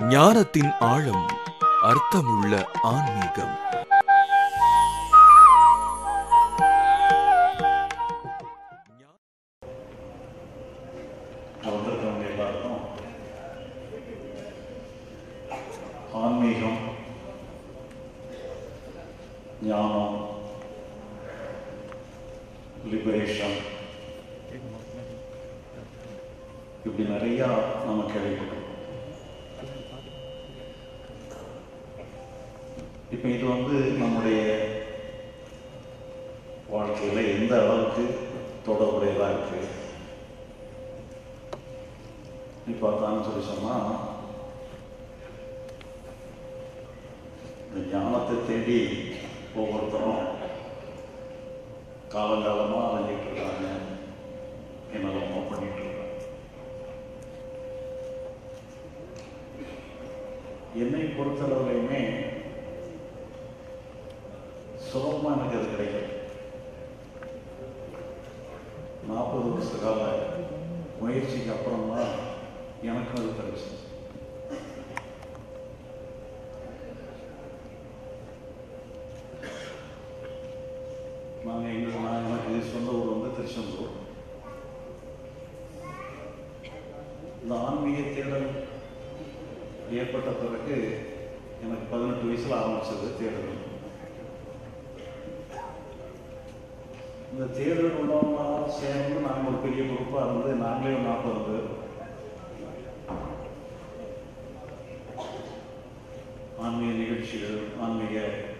ஞானத்தின் ஆழம் அர்த்தமுள்ள ஆன்மீகம் வந்திருக்கவங்க எல்லாருக்கும் ஆன்மீகம் ஞானம் லிபரேஷன் இப்படி நிறையா நம்ம கேள்விப்பட்டோம் இப்போ இது வந்து நம்முடைய வாழ்க்கையில எந்த அளவுக்கு தொடர்புடையதாக இருக்கு இப்போ பார்த்தான்னு சொல்லி சொன்னால் இந்த ஞானத்தை தேடி ஒவ்வொருத்தரும் காலங்காலமாக அலைஞ்சிட்டு இருக்காங்க என்னெல்லாமோ பண்ணிட்டு இருக்காங்க என்னை பொறுத்தளவுலையுமே சுலபமாக எனக்கு அது கிடைக்கல நாற்பது வருஷ கால முயற்சிக்கு அப்புறம் தான் எனக்கும் அது கிடைச்சது நாங்கள் எங்கள் நான் எனக்கு சொந்த ஊர் வந்து திருச்செந்தூர் இந்த ஆன்மீக தேடல் ஏற்பட்ட பிறகு எனக்கு பதினெட்டு வயசில் ஆரம்பிச்சது தேடல் இந்த தேடல் உள்ளவங்களாம் சேர்ந்து நாங்கள் ஒரு பெரிய குரூப்பாக இருந்து நாங்களே ஒரு நாற்பது பேர் ஆன்மீக நிகழ்ச்சிகள் ஆன்மீக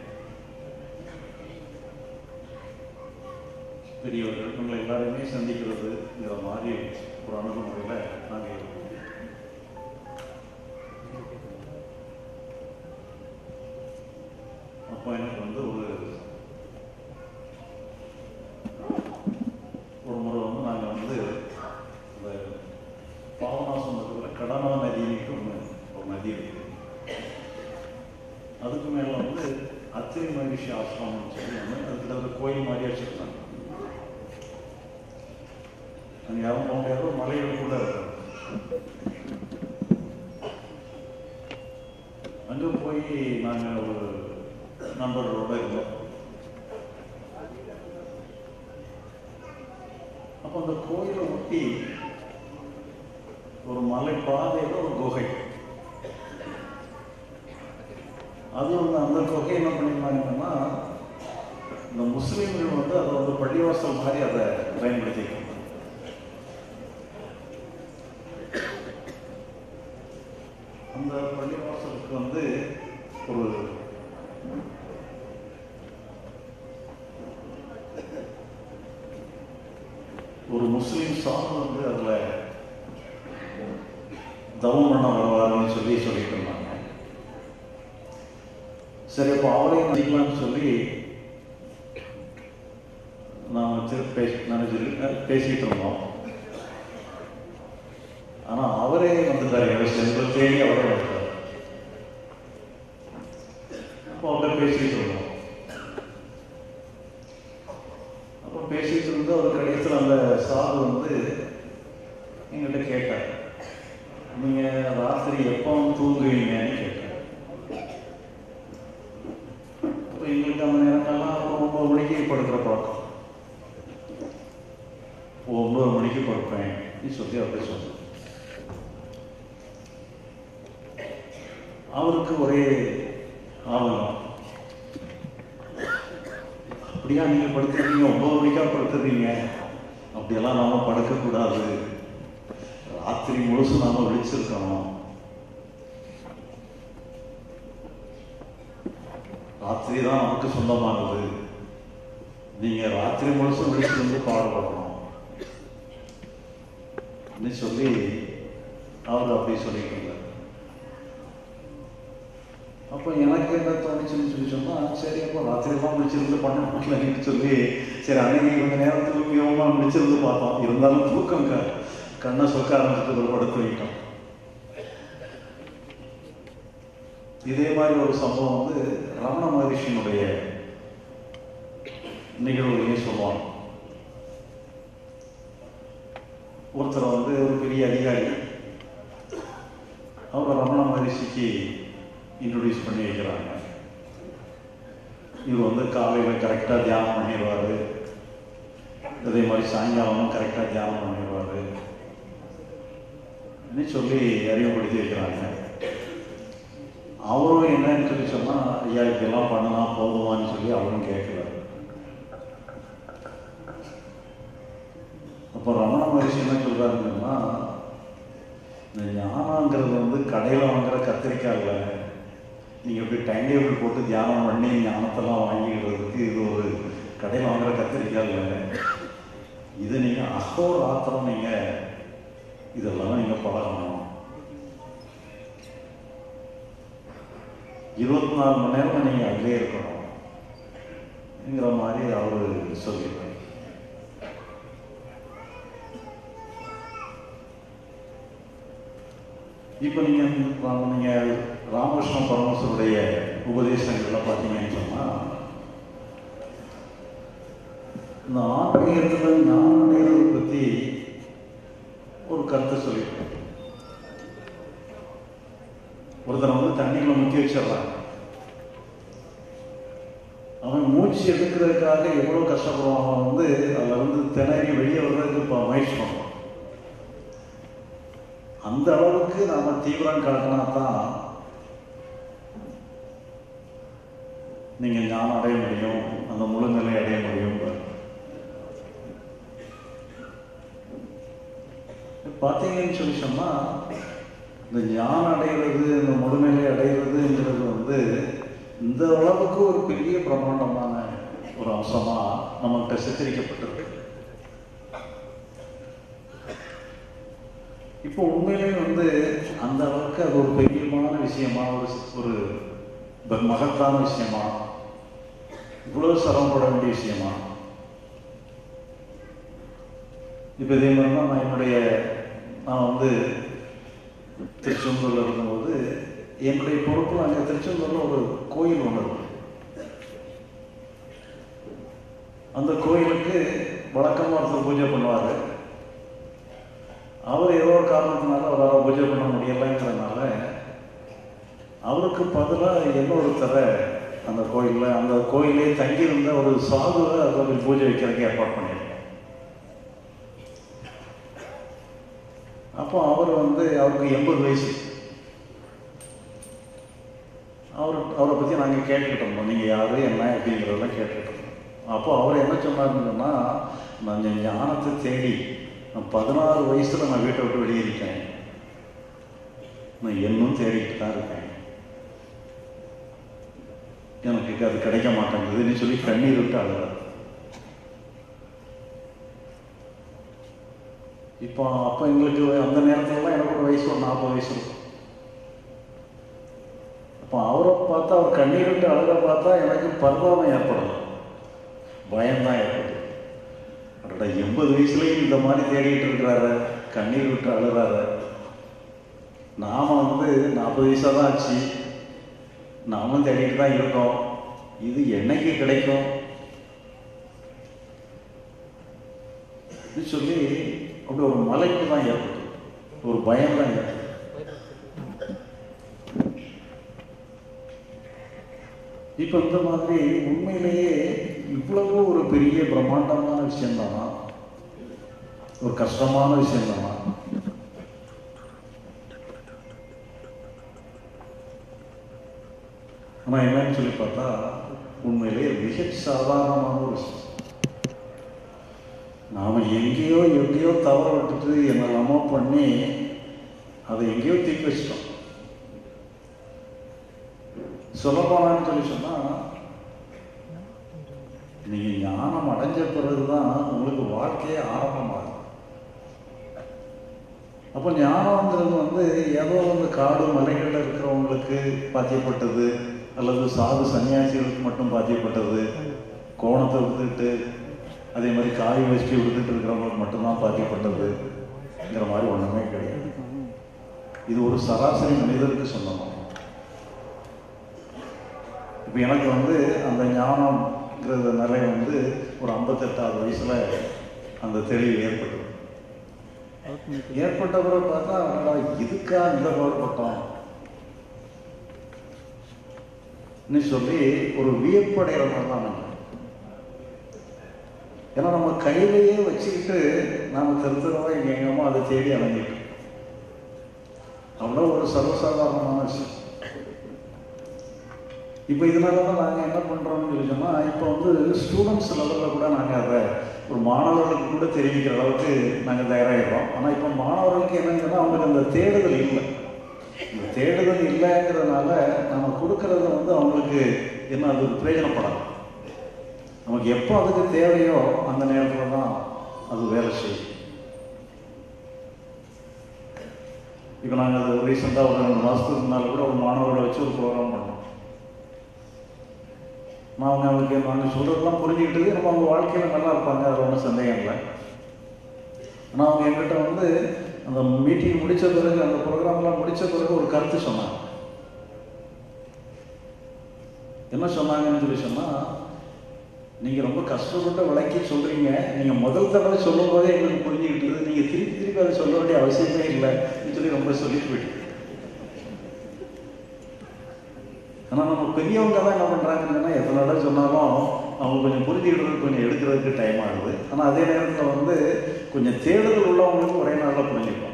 பெரியவர்கள் இவங்களை எல்லாருமே சந்திக்கிறதுங்கிற மாதிரி ஒரு அணுகுமுறையில் நாங்கள் இருக்கோம் அப்போ எனக்கு வந்து ஒரு ஒரு முறை வந்து நாங்கள் வந்து இந்த பாவநாசம் இருக்கிற கடனா நதிக்கு ஒன்று ஒரு நதி இருக்குது அதுக்கு மேலே வந்து அத்திரி மகிழ்ச்சி ஆசிரமம்னு சொல்லி ஒன்று அதுக்கு ஒரு கோயில் மாதிரி வச்சுருக்காங்க அங்கே யாரும் போக முடியாது ஒரு மலைகள் கூட இருக்காது அங்கே போய் நாங்கள் ஒரு நண்பர்களோட இருந்தோம் அப்போ அந்த கோயிலை ஒட்டி ஒரு மலை பாதையில் ஒரு குகை அது வந்து அந்த குகை என்ன பண்ணியிருந்தாங்கன்னா இந்த முஸ்லீம்கள் வந்து அதை வந்து பள்ளிவாசல் மாதிரி அதை பயன்படுத்திக்கிறாங்க அந்த பள்ளிவாசலுக்கு வந்து ஒரு ஒரு முஸ்லீம் சாமி வந்து அதில் தவம் பண்ண வருவாருன்னு சொல்லி சொல்லிட்டு இருந்தாங்க சரி அப்போ அவரையும் நடிக்கலாம்னு சொல்லி நான் திருப்பி பேசி நினைச்சிட்டு பேசிட்டு இருந்தோம் ஆனால் அவரே வந்துட்டார் எங்கள் செல்வ தேடி அவரே வந்துட்டார் அப்போ அவர்கிட்ட பேசிட்டு இருந்தோம் அப்போ பேசிட்டு இருந்து ஒரு கடைசியில் அந்த சாது வந்து எங்கள்கிட்ட கேட்டார் நீங்கள் ராத்திரி எப்போ தூங்குவீங்கன்னு கேட்டார் அப்போ எங்களுக்கு அந்த நேரங்கள்லாம் ஒரு ஒன்பது மணிக்கு படுக்கிற பழக்கம் ஒன்பது மணிக்கு படுப்பேன் அப்படின்னு சொல்லி அப்படி சொன்னார் அவருக்கு ஒரே ஆவலம் அப்படியா நீங்க படுத்துறீங்க ஒன்பது மணிக்கா படுத்துறீங்க அப்படியெல்லாம் நாம படுக்கக்கூடாது ராத்திரி முழுசும் நாம விழிச்சிருக்கணும் ராத்திரி தான் நமக்கு சொந்தமானது நீங்க ராத்திரி முழுசும் விழிச்சிருந்து பாடுபடணும் அப்படின்னு சொல்லி அவர் அப்படி சொல்லிட்டு இருந்தார் அப்போ எனக்கு என்ன தோணுச்சுன்னு சொல்லி சொன்னால் சரி அப்போ ராத்திரிலாம் முடிச்சிருந்து பண்ண முடியலன்னு சொல்லி சரி அன்னைக்கு கொஞ்ச நேரம் தூங்கியவங்க முடிச்சிருந்து பார்த்தோம் இருந்தாலும் தூக்கம் க கண்ணை சொக்க ஆரம்பிச்சுட்டு ஒரு படுத்து வைட்டோம் இதே மாதிரி ஒரு சம்பவம் வந்து ரமண மகரிஷியினுடைய நிகழ்வுகளையும் சொல்லுவாங்க ஒருத்தர் வந்து ஒரு பெரிய அதிகாரி அவர் ரமண மகரிஷிக்கு இன்ட்ரடியூஸ் பண்ணி வைக்கிறாங்க இவர் வந்து காலையில் கரெக்டாக தியானம் பண்ணிடுவார் அதே மாதிரி சாயங்காலமும் கரெக்டாக தியானம் பண்ணிடுவார் சொல்லி அறிமுகப்படுத்தி வைக்கிறாங்க அவரும் என்னன்னு சொல்லி சொன்னால் ஐயா இப்படிலாம் பண்ணனா போதுமான்னு சொல்லி அவரும் கேட்குறாரு அப்போ ரமண மகரிஷி என்ன சொல்கிறாருன்னா இந்த ஞானங்கிறது வந்து கடையில் வாங்குற கத்திரிக்காய் இல்லை நீங்கள் இப்படி டைம் டேபிள் போட்டு தியானம் பண்ணி ஞானத்தெல்லாம் வாங்கிக்கிறதுக்கு இது ஒரு கடையில் வாங்குற கத்திரிக்காய் இல்லை இது நீங்கள் அகோர் ஆத்திரம் நீங்கள் இதெல்லாம் நீங்கள் பழகணும் இருபத்தி நாலு மணி நேரம் நீங்கள் அதிலே இருக்கணும்ங்கிற மாதிரி அவர் சொல்லிடுறாரு இப்போ நீங்கள் நீங்கள் ராமகிருஷ்ண பரமசருடைய உபதேசங்கள்ல பார்த்தீங்கன்னு சொன்னால் இந்த ஆன்மீகத்தில் ஞானம் அடைகிறதை பற்றி ஒரு கருத்தை சொல்லியிருக்கேன் ஒருத்தனை வந்து தண்ணிக்குள்ள முக்கி வச்சிடறாங்க அவன் மூச்சு எடுக்கிறதுக்காக எவ்வளோ கஷ்டப்படுவான் அவன் வந்து அதில் வந்து திணறி வெளியே வர்றதுக்கு இப்போ முயற்சி பண்ணுவான் அந்த அளவுக்கு நாம தீவிரம் காட்டினா தான் நீங்க ஞானம் அடைய முடியும் அந்த முழு நிலை அடைய முடியும் பார்த்தீங்கன்னு சொல்லி சொன்னா இந்த ஞானம் அடைகிறது இந்த முழுநிலை அடைகிறதுங்கிறது வந்து இந்த அளவுக்கு ஒரு பெரிய பிரமாண்டமான ஒரு அம்சமா நம்மகிட்ட சித்தரிக்கப்பட்டிருக்கு இப்போ உண்மையிலே வந்து அந்த அளவுக்கு அது ஒரு பெரியமான விஷயமா ஒரு ஒரு ப- மகத்தான விஷயமா இவ்வளவு சிரமப்பட வேண்டிய விஷயமா இப்போ இதே மாதிரி தான் நான் என்னுடைய நான் வந்து திருச்செந்தூர்ல இருக்கும்போது என்னுடைய பொறுப்பில் அங்கே திருச்செந்தூர்ல ஒரு கோயில் ஒன்று இருக்கு அந்த கோயிலுக்கு வழக்கமாக ஒருத்தர் பூஜை பண்ணுவார் அவர் ஏதோ ஒரு காரணத்தினால அவரால் பூஜை பண்ண முடியலைங்கிறதுனால அவருக்கு பதிலாக இன்னொருத்தரை அந்த கோயிலில் அந்த கோயிலே தங்கியிருந்த ஒரு சாதுவை அதில் பூஜை வைக்கிறதுக்கு ஏற்பாடு பண்ணியிருக்கோம் அப்போ அவர் வந்து அவருக்கு எண்பது வயசு அவர் அவரை பற்றி நாங்கள் கேட்டுக்கிட்டு இருந்தோம் நீங்கள் யார் என்ன அப்படிங்கிறதெல்லாம் கேட்டுக்கிட்டு இருந்தோம் அப்போ அவர் என்ன சொன்னாருன்னா நான் இந்த ஞானத்தை தேடி நான் பதினாறு வயசுல நான் வீட்டை விட்டு வெளியேறிட்டேன் நான் இன்னும் தேடிக்கிட்டு தான் இருக்கேன் எனக்கு அது கிடைக்க மாட்டேங்குதுன்னு சொல்லி கண்ணீர் விட்டு அழுகிறார் இப்போ அப்போ எங்களுக்கு அந்த நேரத்துலலாம் எனக்கு ஒரு வயசு ஒரு நாற்பது வயசு இருக்கும் அப்போ அவரை பார்த்தா அவர் கண்ணீர் விட்டு அழுக பார்த்தா எனக்கு பரிதாபம் ஏற்படும் பயம்தான் ஏற்படுது அடடா எண்பது வயசுலயும் இந்த மாதிரி தேடிட்டு இருக்கிறாரு கண்ணீர் விட்டு அழுறாரு நாம வந்து நாற்பது வயசா தான் ஆச்சு நாமும் தேடிட்டு தான் இருக்கோம் இது என்னைக்கு கிடைக்கும் சொல்லி அப்படி ஒரு மலைப்பு தான் ஏற்பட்டு ஒரு பயம் தான் ஏற்பட்டு இப்போ இந்த மாதிரி உண்மையிலேயே இவ்வளவு ஒரு பெரிய பிரம்மாண்டமான விஷயம்தானா ஒரு கஷ்டமான விஷயம்தானா ஆனா என்னன்னு சொல்லி பார்த்தா உண்மையிலேயே மிக சாதாரணமான ஒரு விஷயம் நாம எங்கேயோ எங்கேயோ தவற விட்டுட்டு என்னெல்லாமோ பண்ணி அதை எங்கேயோ தூக்கி வச்சிட்டோம் சொல்ல போனான்னு சொல்லி சொன்னா நீங்க ஞானம் அடைஞ்ச பிறகுதான் உங்களுக்கு வாழ்க்கையே ஆரம்பமாகும் அப்போ ஞானம்ங்கிறது வந்து ஏதோ வந்து காடு மலைகளில் இருக்கிறவங்களுக்கு பாத்தியப்பட்டது அல்லது சாது சன்னியாசிகளுக்கு மட்டும் பாத்தியப்பட்டது கோணத்தை விட்டுட்டு அதே மாதிரி காய் வச்சு விட்டுட்டு இருக்கிறவங்களுக்கு மட்டும்தான் பாத்தியப்பட்டதுங்கிற மாதிரி ஒண்ணுமே கிடையாது இது ஒரு சராசரி மனிதருக்கு சொந்தமாக இப்போ எனக்கு வந்து அந்த ஞானம்ங்கிறத நிலை வந்து ஒரு ஐம்பத்தெட்டாவது வயசுல அந்த தெளிவு ஏற்பட்டது ஏற்பட்ட பிறகு பார்த்தா அடடா, இதுக்கா இந்த பாடுபட்டோம் ன்னு சொல்லி ஒரு வியப்படைகிற மாதிரி தான் நம்ம. ஏன்னா நம்ம கையிலேயே வச்சுக்கிட்டு நாம தெரு தெருவா எங்க எங்கேயுமோ அதை தேடி அலைஞ்சிட்டு அவ்வளோ ஒரு சர்வசாதாரணமான விஷயம் இப்போ இதனால தான் நாங்கள் என்ன பண்ணுறோம்னு சொல்லி சொன்னால் இப்போ வந்து ஸ்டூடெண்ட்ஸ் லெவலில் கூட நாங்கள் அதை ஒரு மாணவர்களுக்கு கூட தெரிவிக்கிற அளவுக்கு நாங்கள் தயாராகிடுறோம் ஆனால் இப்போ மாணவர்களுக்கு என்னன்னு சொன்னால் அவங்களுக்கு அந்த தேடுதல் இல்லை இந்த தேடுதல் இல்லைங்கிறதுனால நம்ம கொடுக்கறது வந்து அவங்களுக்கு என்ன அது பிரயோஜனப்படாது நமக்கு எப்போ அதுக்கு தேவையோ அந்த நேரத்தில் தான் அது வேலை செய்யும் இப்போ நாங்கள் அது ரீசெண்டாக ஒரு ரெண்டு மாதத்துக்கு முன்னால் கூட ஒரு மாணவர்களை வச்சு ஒரு ப்ரோக்ராம் பண்ணோம் நான் அவங்க அவங்களுக்கு நாங்கள் சொல்கிறதெல்லாம் புரிஞ்சுக்கிட்டு நம்ம அவங்க வாழ்க்கையில் நல்லா இருப்பாங்க அதில் ஒன்றும் சந்தேகம் இல்லை ஆனால் அவங்க என்கிட்ட வந்து அந்த மீட்டிங் முடிச்ச பிறகு அந்த ப்ரோக்ராம்லாம் முடிச்ச பிறகு ஒரு கருத்து சொன்னாங்க என்ன சொன்னாங்கன்னு சொல்லி சொன்னால் நீங்கள் ரொம்ப கஷ்டப்பட்டு விளக்கி சொல்கிறீங்க நீங்கள் முதல் தடவை சொல்லும் போதே எங்களுக்கு புரிஞ்சுக்கிட்டு நீங்கள் திருப்பி திருப்பி அதை சொல்ல வேண்டிய அவசியமே இல்லைன்னு சொல்லி ரொம்ப சொல்லிட்டு போயிட்டு ஆனால் நம்ம பெரியவங்க தான் என்ன பண்ணுறாங்கன்னா எத்தனை தடவை சொன்னாலும் அவங்க கொஞ்சம் புரிஞ்சுக்கிட்டு கொஞ்சம் எடுக்கிறதுக்கு டைம் ஆகுது ஆனால் அதே நேரத்தில் வந்து கொஞ்சம் தேடுதல் உள்ளவங்களுக்கு ஒரே நாளில் புரிஞ்சுக்கலாம்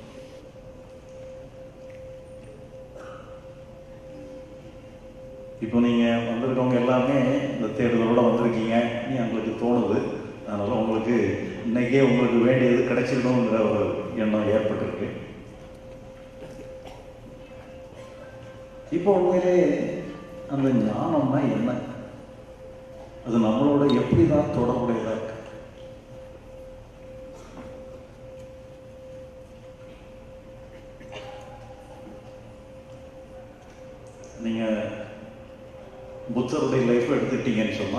இப்போ நீங்கள் வந்திருக்கவங்க எல்லாமே இந்த தேடுதலோட வந்திருக்கீங்க நீ உங்களுக்கு தோணுது அதனால் உங்களுக்கு இன்னைக்கே உங்களுக்கு வேண்டியது கிடைச்சிடணுங்கிற ஒரு எண்ணம் ஏற்பட்டிருக்கு இப்போ உண்மையிலே அந்த ஞானம்னா என்ன அது நம்மளோட எப்படி தான் தொடர்புடையதா இருக்கு நீங்க புத்தருடைய லைஃப் எடுத்துக்கிட்டீங்கன்னு சொன்னா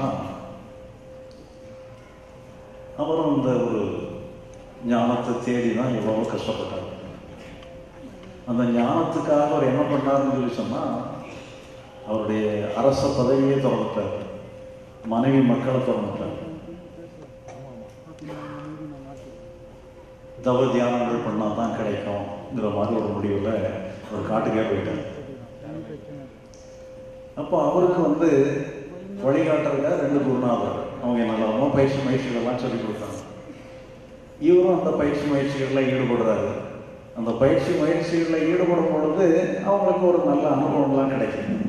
அவரும் இந்த ஒரு ஞானத்தை தேடி தான் எவ்வளவோ கஷ்டப்பட்டார் அந்த ஞானத்துக்காக அவர் என்ன பண்ணாருன்னு சொல்லி சொன்னா அவருடைய அரச பதவியே திறந்துட்டார் மனைவி மக்களை திறந்துட்டார் தவ தியானங்கள் பண்ணால் தான் கிடைக்கும்ங்கிற மாதிரி ஒரு முடிவில் அவர் காட்டுக்கே போயிட்டார் அப்போ அவருக்கு வந்து வழிகாட்டுறதுல ரெண்டு குருநாதர் அவங்க என்னெல்லாமோ பயிற்சி முயற்சிகள்லாம் சொல்லி கொடுத்தாங்க இவரும் அந்த பயிற்சி முயற்சிகளில் ஈடுபடுறாரு அந்த பயிற்சி முயற்சிகளில் ஈடுபடும் பொழுது அவங்களுக்கு ஒரு நல்ல அனுபவம்லாம் கிடைக்கும்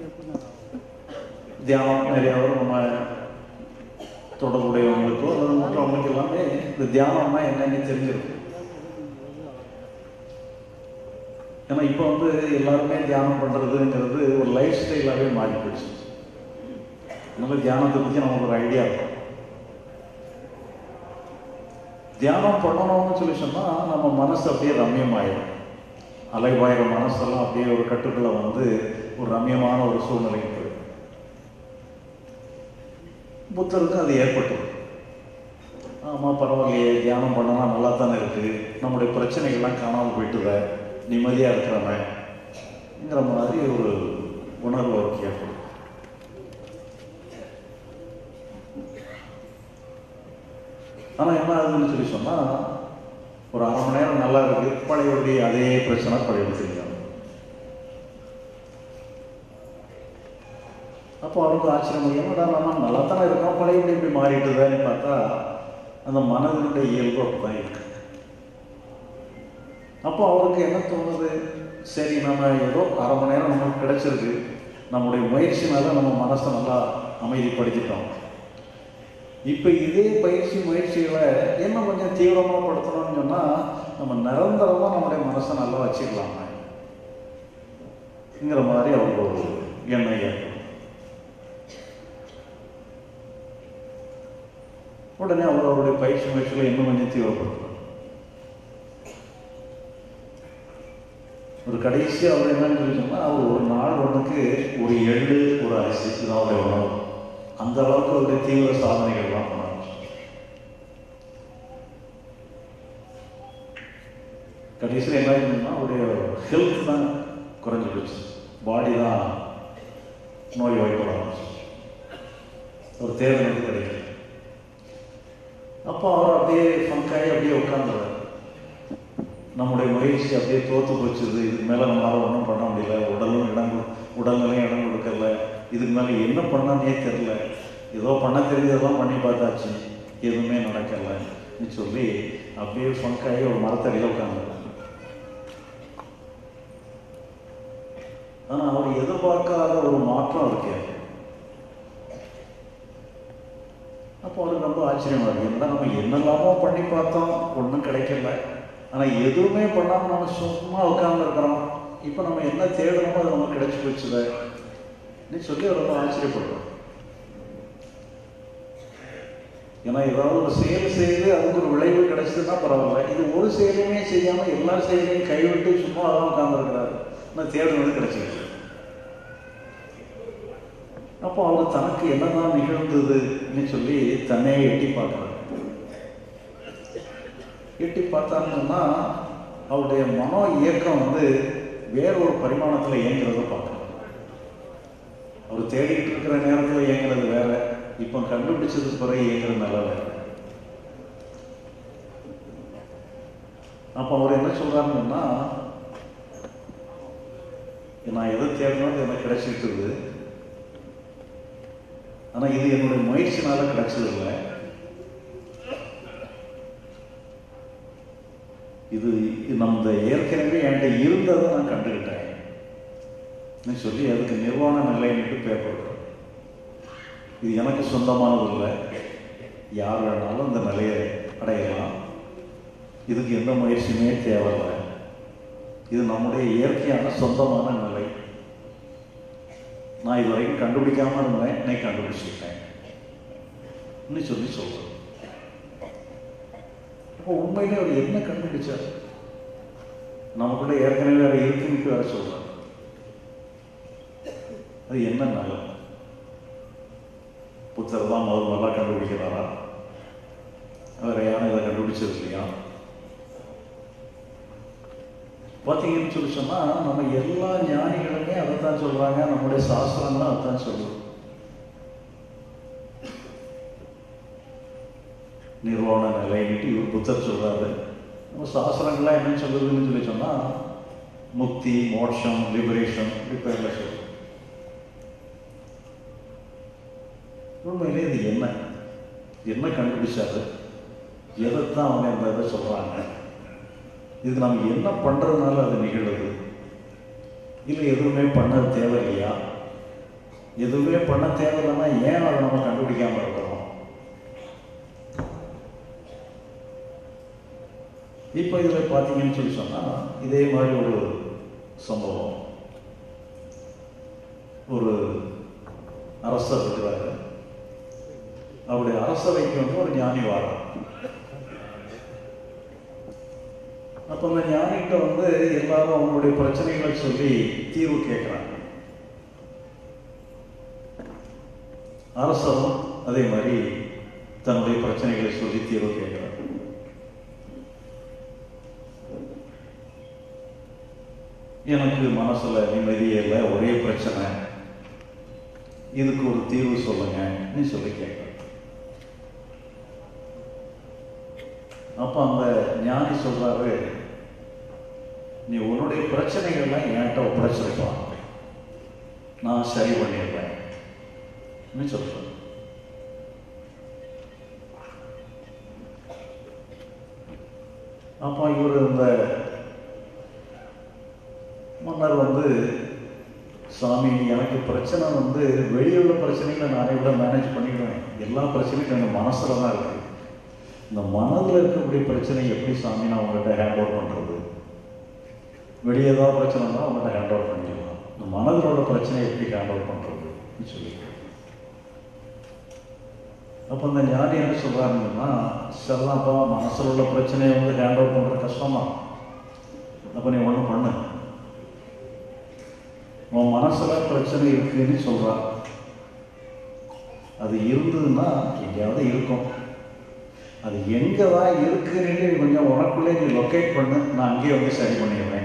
தியானம் நிறைய பேர் நம்ம தொடர்புடையவங்களுக்கோ அல்லது மற்றவங்களுக்கு எல்லாமே இந்த தியானம்னா என்னன்னு தெரிஞ்சிருக்கும் ஏன்னா இப்போ வந்து எல்லாருமே தியானம் பண்ணுறதுங்கிறது ஒரு லைஃப் ஸ்டைலாகவே மாறி போயிடுச்சு அதனால தியானத்தை பற்றி நமக்கு ஒரு ஐடியா இருக்கும் தியானம் பண்ணணும்னு சொல்லி சொன்னால் நம்ம மனசு அப்படியே ரம்யமாயிடும் அலைவாயிர மனசெல்லாம் அப்படியே ஒரு கட்டுக்குள்ள வந்து ஒரு ரம்யமான ஒரு சூழ்நிலைக்கு போயிடும் புத்தருக்கு அது ஏற்பட்டது ஆமாம் பரவாயில்லையே தியானம் பண்ணனா நல்லா தானே இருக்குது நம்முடைய பிரச்சனைகள்லாம் காணாமல் போயிட்டுத நிம்மதியாக இருக்கிறவங்கிற மாதிரி ஒரு உணர்வு அவருக்கு ஏற்படும் ஆனால் என்ன ஆகுதுன்னு சொல்லி சொன்னால் ஒரு அரை மணி நேரம் நல்லா இருக்கு பழையபடி அதே பிரச்சனை பழையபடி தெரியும் அப்போ அவருக்கு ஆச்சரியம் என்னடா நம்ம நல்லா தானே இருக்கோம் பழையபடி இப்படி மாறிட்டுதான்னு பார்த்தா அந்த மனதினுடைய இயல்பு அப்படிதான் இருக்கு அப்போ அவருக்கு என்ன தோணுது சரி நம்ம ஏதோ அரை மணி நேரம் நமக்கு கிடைச்சிருக்கு நம்முடைய முயற்சினால நம்ம மனசை நல்லா அமைதிப்படுத்திட்டோம் இப்போ இதே பயிற்சி முயற்சிகளை என்ன கொஞ்சம் தீவிரமாக படுத்தணும்னு சொன்னால் நம்ம நிரந்தரமாக நம்முடைய மனசை நல்லா வச்சுக்கலாமே ங்கிற மாதிரி அவருக்கு ஒரு எண்ணம் ஏற்படும் உடனே அவர் அவருடைய பயிற்சி முயற்சிகளை இன்னும் கொஞ்சம் தீவிரப்படுத்துறார் ஒரு கடைசி அவர் என்னன்னு சொல்லி சொன்னா அவர் ஒரு நாள் ஒன்றுக்கு ஒரு எள்ளு ஒரு அரிசி இதுதான் அவருடைய உணவு அந்த அளவுக்கு அவருடைய தீவிர சாதனைகள்லாம் பண்ண ஆரம்பிச்சார். கடைசியில் என்ன ஆச்சுன்னா அவருடைய ஹெல்த் தான் குறைஞ்சு போச்சு பாடி தான் நோய் வாய்ப்பட ஆரம்பிச்சு ஒரு தேர்தலுக்கு கிடைக்கல அப்போ அவர் அப்படியே ஃபங்காயி அப்படியே உட்காந்துறாரு நம்முடைய முயற்சி அப்படியே தோற்று போச்சுது இதுக்கு மேலே நம்மளால் ஒன்றும் பண்ண முடியல உடலும் இடம் கொடு- உடல்நிலையும் இடம் கொடுக்கல இதுக்கு மேலே என்ன பண்ணனே தெரில ஏதோ பண்ண தெரிஞ்சதெல்லாம் பண்ணி பார்த்தாச்சு எதுவுமே நடக்கலைன்னு சொல்லி அப்படியே ஃபங்காகி ஒரு மரத்தடியில் உட்காந்துருக்காங்க ஆனால் அவர் எதிர்பார்க்காத ஒரு மாற்றம் இருக்கு அப்போ அவருக்கு ரொம்ப ஆச்சரியமா இருக்கு என்னடா நம்ம என்னெல்லாமோ பண்ணி பார்த்தோம் ஒன்றும் கிடைக்கல ஆனால் எதுவுமே பண்ணாமல் நம்ம சும்மா உட்கார்ந்து இருக்கிறோம் இப்போ நம்ம என்ன தேடணுமோ அது நமக்கு கிடைச்சி போச்சுதே நீ சொல்லி அவர் ரொம்ப ஆச்சரியப்படுறோம் ஏன்னா ஏதாவது ஒரு செயல் செய்து அதுக்கு ஒரு விளைவு கிடைச்சதுன்னா பரவாயில்ல இது ஒரு செயலையுமே செய்யாமல் எல்லா செயலையும் கைவிட்டு சும்மா அதான் உட்கார்ந்துருக்கிறாரு ஆனால் தேடுனது கிடைச்சிருக்கு அப்போ அவர் தனக்கு என்னதான் நிகழ்ந்ததுன்னு சொல்லி தன்னையே எட்டி பார்க்குறாரு எட்டி பார்த்தாங்கன்னா அவருடைய மனோ இயக்கம் வந்து வேற ஒரு பரிமாணத்தில் இயங்குறத பார்க்குறாரு அவர் தேடிட்டு இருக்கிற நேரத்தில் இயங்குறது வேற இப்போ கண்டுபிடிச்சது பிறகு இயங்குற நிலை வேற அப்போ அவர் என்ன சொல்றாருன்னா நான் எதை தேடணும் எனக்கு கிடைச்சிருக்குது ஆனா இது என்னுடைய முயற்சினால கிடைச்சது இல்லை இது நம்ம ஏற்கனவே என்கிட்ட இருந்ததை நான் கண்டுக்கிட்டேன் ன்னு சொல்லி அதுக்கு நிர்வாண நிலைன்னுட்டு பேர் போடுறேன் இது எனக்கு சொந்தமானது இல்லை யார் வேணாலும் இந்த நிலையை அடையலாம் இதுக்கு எந்த முயற்சியுமே தேவையில்லை இது நம்முடைய இயற்கையான சொந்தமான நிலை நான் இது வரைக்கும் கண்டுபிடிக்காம இருந்தேன் இன்னைக்கு கண்டுபிடிச்சிட்டேன் இன்னும் சொல்லி சொல்றேன் அப்போ உண்மையிலே அவர் என்ன கண்டுபிடிச்சார் நமக்குள்ள ஏற்கனவே வேற இருக்குன்னு வேற சொல்றார் அது என்ன நலம் புத்தர் தான் முதல் முதல்ல கண்டுபிடிக்கிறாரா வேற யாரும் இதை கண்டுபிடிச்சது இல்லையா பார்த்தீங்கன்னு சொல்லி சொன்னா நம்ம எல்லா ஞானிகளுமே அதை தான் சொல்றாங்க நம்முடைய சாஸ்திரங்களும் அதை தான் சொல்லுது நிர்வாண நிலைன்ட்டு இவர் புத்தர் சொல்றாரு நம்ம சாஸ்திரங்கள்லாம் என்னன்னு சொல்லுதுன்னு சொல்லி சொன்னா முக்தி மோட்சம் லிபரேஷன் இப்படி பேர்ல சொல்லுது உண்மையிலே இது என்ன என்ன கண்டுபிடிச்சாரு எதைத்தான் அவங்க இந்த இதை சொல்றாங்க இதுக்கு நம்ம என்ன பண்றதுனால அது நிகழுது இல்லை எதுவுமே பண்ண தேவையில்லையா எதுவுமே பண்ண தேவையில்லைன்னா ஏன் அதை நம்ம கண்டுபிடிக்காம இருக்கிறோம் இப்போ இதில் பார்த்தீங்கன்னு சொல்லி சொன்னா இதே மாதிரி ஒரு சம்பவம் ஒரு அரசர் இருக்கிறாரு அவருடைய அரசவைக்கு வந்து ஒரு ஞானி வாரம் அப்போ அந்த ஞானிகிட்ட வந்து எல்லாரும் அவங்களுடைய பிரச்சனைகளை சொல்லி தீர்வு கேட்குறாங்க அரசரும் அதே மாதிரி தன்னுடைய பிரச்சனைகளை சொல்லி தீர்வு கேட்கிறார் எனக்கு மனசுல நிம்மதியே இல்லை ஒரே பிரச்சனை இதுக்கு ஒரு தீர்வு சொல்லுங்கன்னு சொல்லி கேட்கிறேன் அப்ப அந்த ஞானி சொல்றாரு நீ உன்னுடைய பிரச்சனைகள்லாம் என்கிட்ட ஒப்படைச்சிருப்பான் நான் சரி பண்ணிடுறேன் சொல்றேன் அப்போ இவர் இந்த மன்னர் வந்து சாமி எனக்கு பிரச்சனை வந்து வெளியுள்ள பிரச்சனைகளை நானே விட மேனேஜ் பண்ணிடுவேன் எல்லா பிரச்சனையும் எங்கள் மனசில் தான் இருக்குது இந்த மனதில் இருக்கக்கூடிய பிரச்சனை எப்படி சாமி நான் உங்கள்கிட்ட ஹேண்ட் ஓவர் பண்ணுறது வெளியே ஏதாவது பிரச்சனைனா உங்கள்கிட்ட ஹேண்ட் ஓவர் பண்ணிடலாம் இந்த மனதில் உள்ள பிரச்சனையை எப்படி ஹேண்ட் ஓவர் பண்ணுறதுன்னு சொல்லி அப்போ இந்த ஞானி என்ன சொல்கிறாருன்னா சரிதான்ப்பா மனசில் உள்ள பிரச்சனையை வந்து ஹேண்ட் ஓவர் பண்ணுறது கஷ்டமா அப்போ நீ ஒன்று பண்ணு உன் மனசுல பிரச்சனை இருக்குன்னு சொல்றா அது இருந்ததுன்னா எங்கேயாவது இருக்கும் அது எங்க தான் இருக்குன்னு நீ கொஞ்சம் உனக்குள்ளே நீ லொக்கேட் பண்ணு நான் அங்கேயே வந்து சரி பண்ணிடுறேன்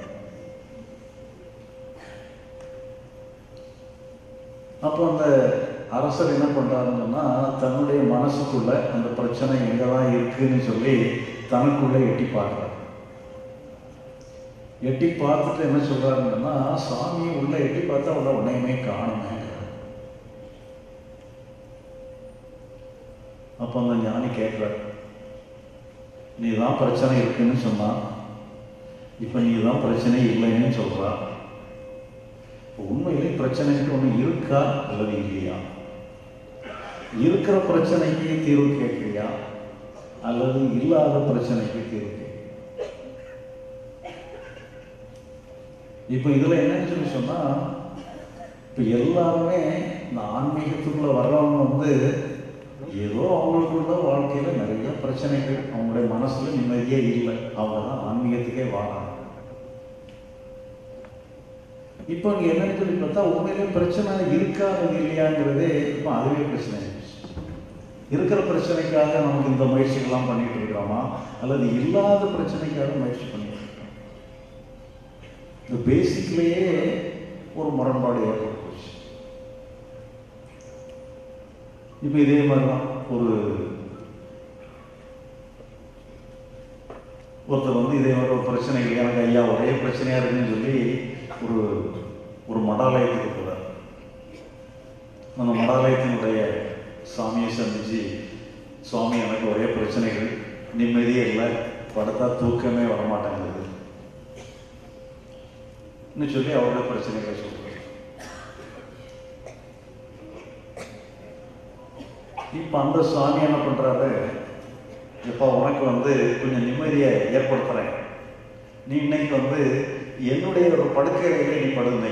அப்போ அந்த அரசர் என்ன பண்றாருன்னா தன்னுடைய மனசுக்குள்ள அந்த பிரச்சனை எங்க தான் இருக்குன்னு சொல்லி தனக்குள்ளே எட்டி பார்க்குறாரு எட்டி பார்த்துட்டு என்ன சொல்றாருன்னா சாமி உள்ள எட்டி பார்த்தா உள்ள உன்னையுமே காணுமே அப்போ அந்த ஞானி கேட்கிறார் நீ தான் பிரச்சனை இருக்குன்னு சொன்னா இப்போ நீ தான் பிரச்சனை இல்லைன்னு சொல்றா இப்போ உண்மையிலே பிரச்சனைக்கு ஒன்று இருக்கா அல்லது இல்லையா இருக்கிற பிரச்சனைக்கு தீர்வு கேட்கலையா அல்லது இல்லாத பிரச்சனைக்கு தீர்வு கேட்கலையா இப்போ இதுல என்னன்னு சொல்லி சொன்னா இப்போ எல்லாருமே இந்த ஆன்மீகத்துக்குள்ள வர்றவங்க வந்து ஏதோ அவங்களுக்குள்ள வாழ்க்கையில நிறைய பிரச்சனைகள் அவங்களுடைய மனசுல நிம்மதியே இல்லை அவங்க தான் ஆன்மீகத்துக்கே வராங்க இப்போ இங்க என்னன்னு சொல்லி பார்த்தா உண்மையிலே பிரச்சனை இருக்கா அல்லது இல்லையாங்கிறதே இப்போ அதுவே பிரச்சனை ஆயிடுச்சு. இருக்கிற பிரச்சனைக்காக நமக்கு இந்த முயற்சிகள்லாம் பண்ணிட்டு இருக்கிறோமா அல்லது இல்லாத பிரச்சனைக்காக முயற்சி பண்ணிட்டு இருக்கோம் இந்த பேசிக்லேயே ஒரு முரண்பாடு ஏற்பட்டு போச்சு இப்போ இதே மாதிரி தான் ஒரு ஒருத்தர் வந்து இதே மாதிரி ஒரு பிரச்சனை இல்லை எனக்கு ஐயா ஒரே பிரச்சனையா இருக்குன்னு சொல்லி ஒரு ஒரு மடாலயத்துக்கு போகிறார் அந்த மடாலயத்தினுடைய சாமியை சந்திச்சு சுவாமி எனக்கு ஒரே பிரச்சனைகள் நிம்மதியே இல்லை படுத்தா தூக்கமே வரமாட்டேங்குது ன்னு சொல்லி அவரோட பிரச்சனைகளை சொல்றாரு இப்ப அந்த சுவாமி என்ன பண்றாரு இப்ப உனக்கு வந்து கொஞ்சம் நிம்மதியை ஏற்படுத்துறேன் நீ இன்னைக்கு வந்து என்னுடைய ஒரு படுக்கையிலே நீ படுந்தை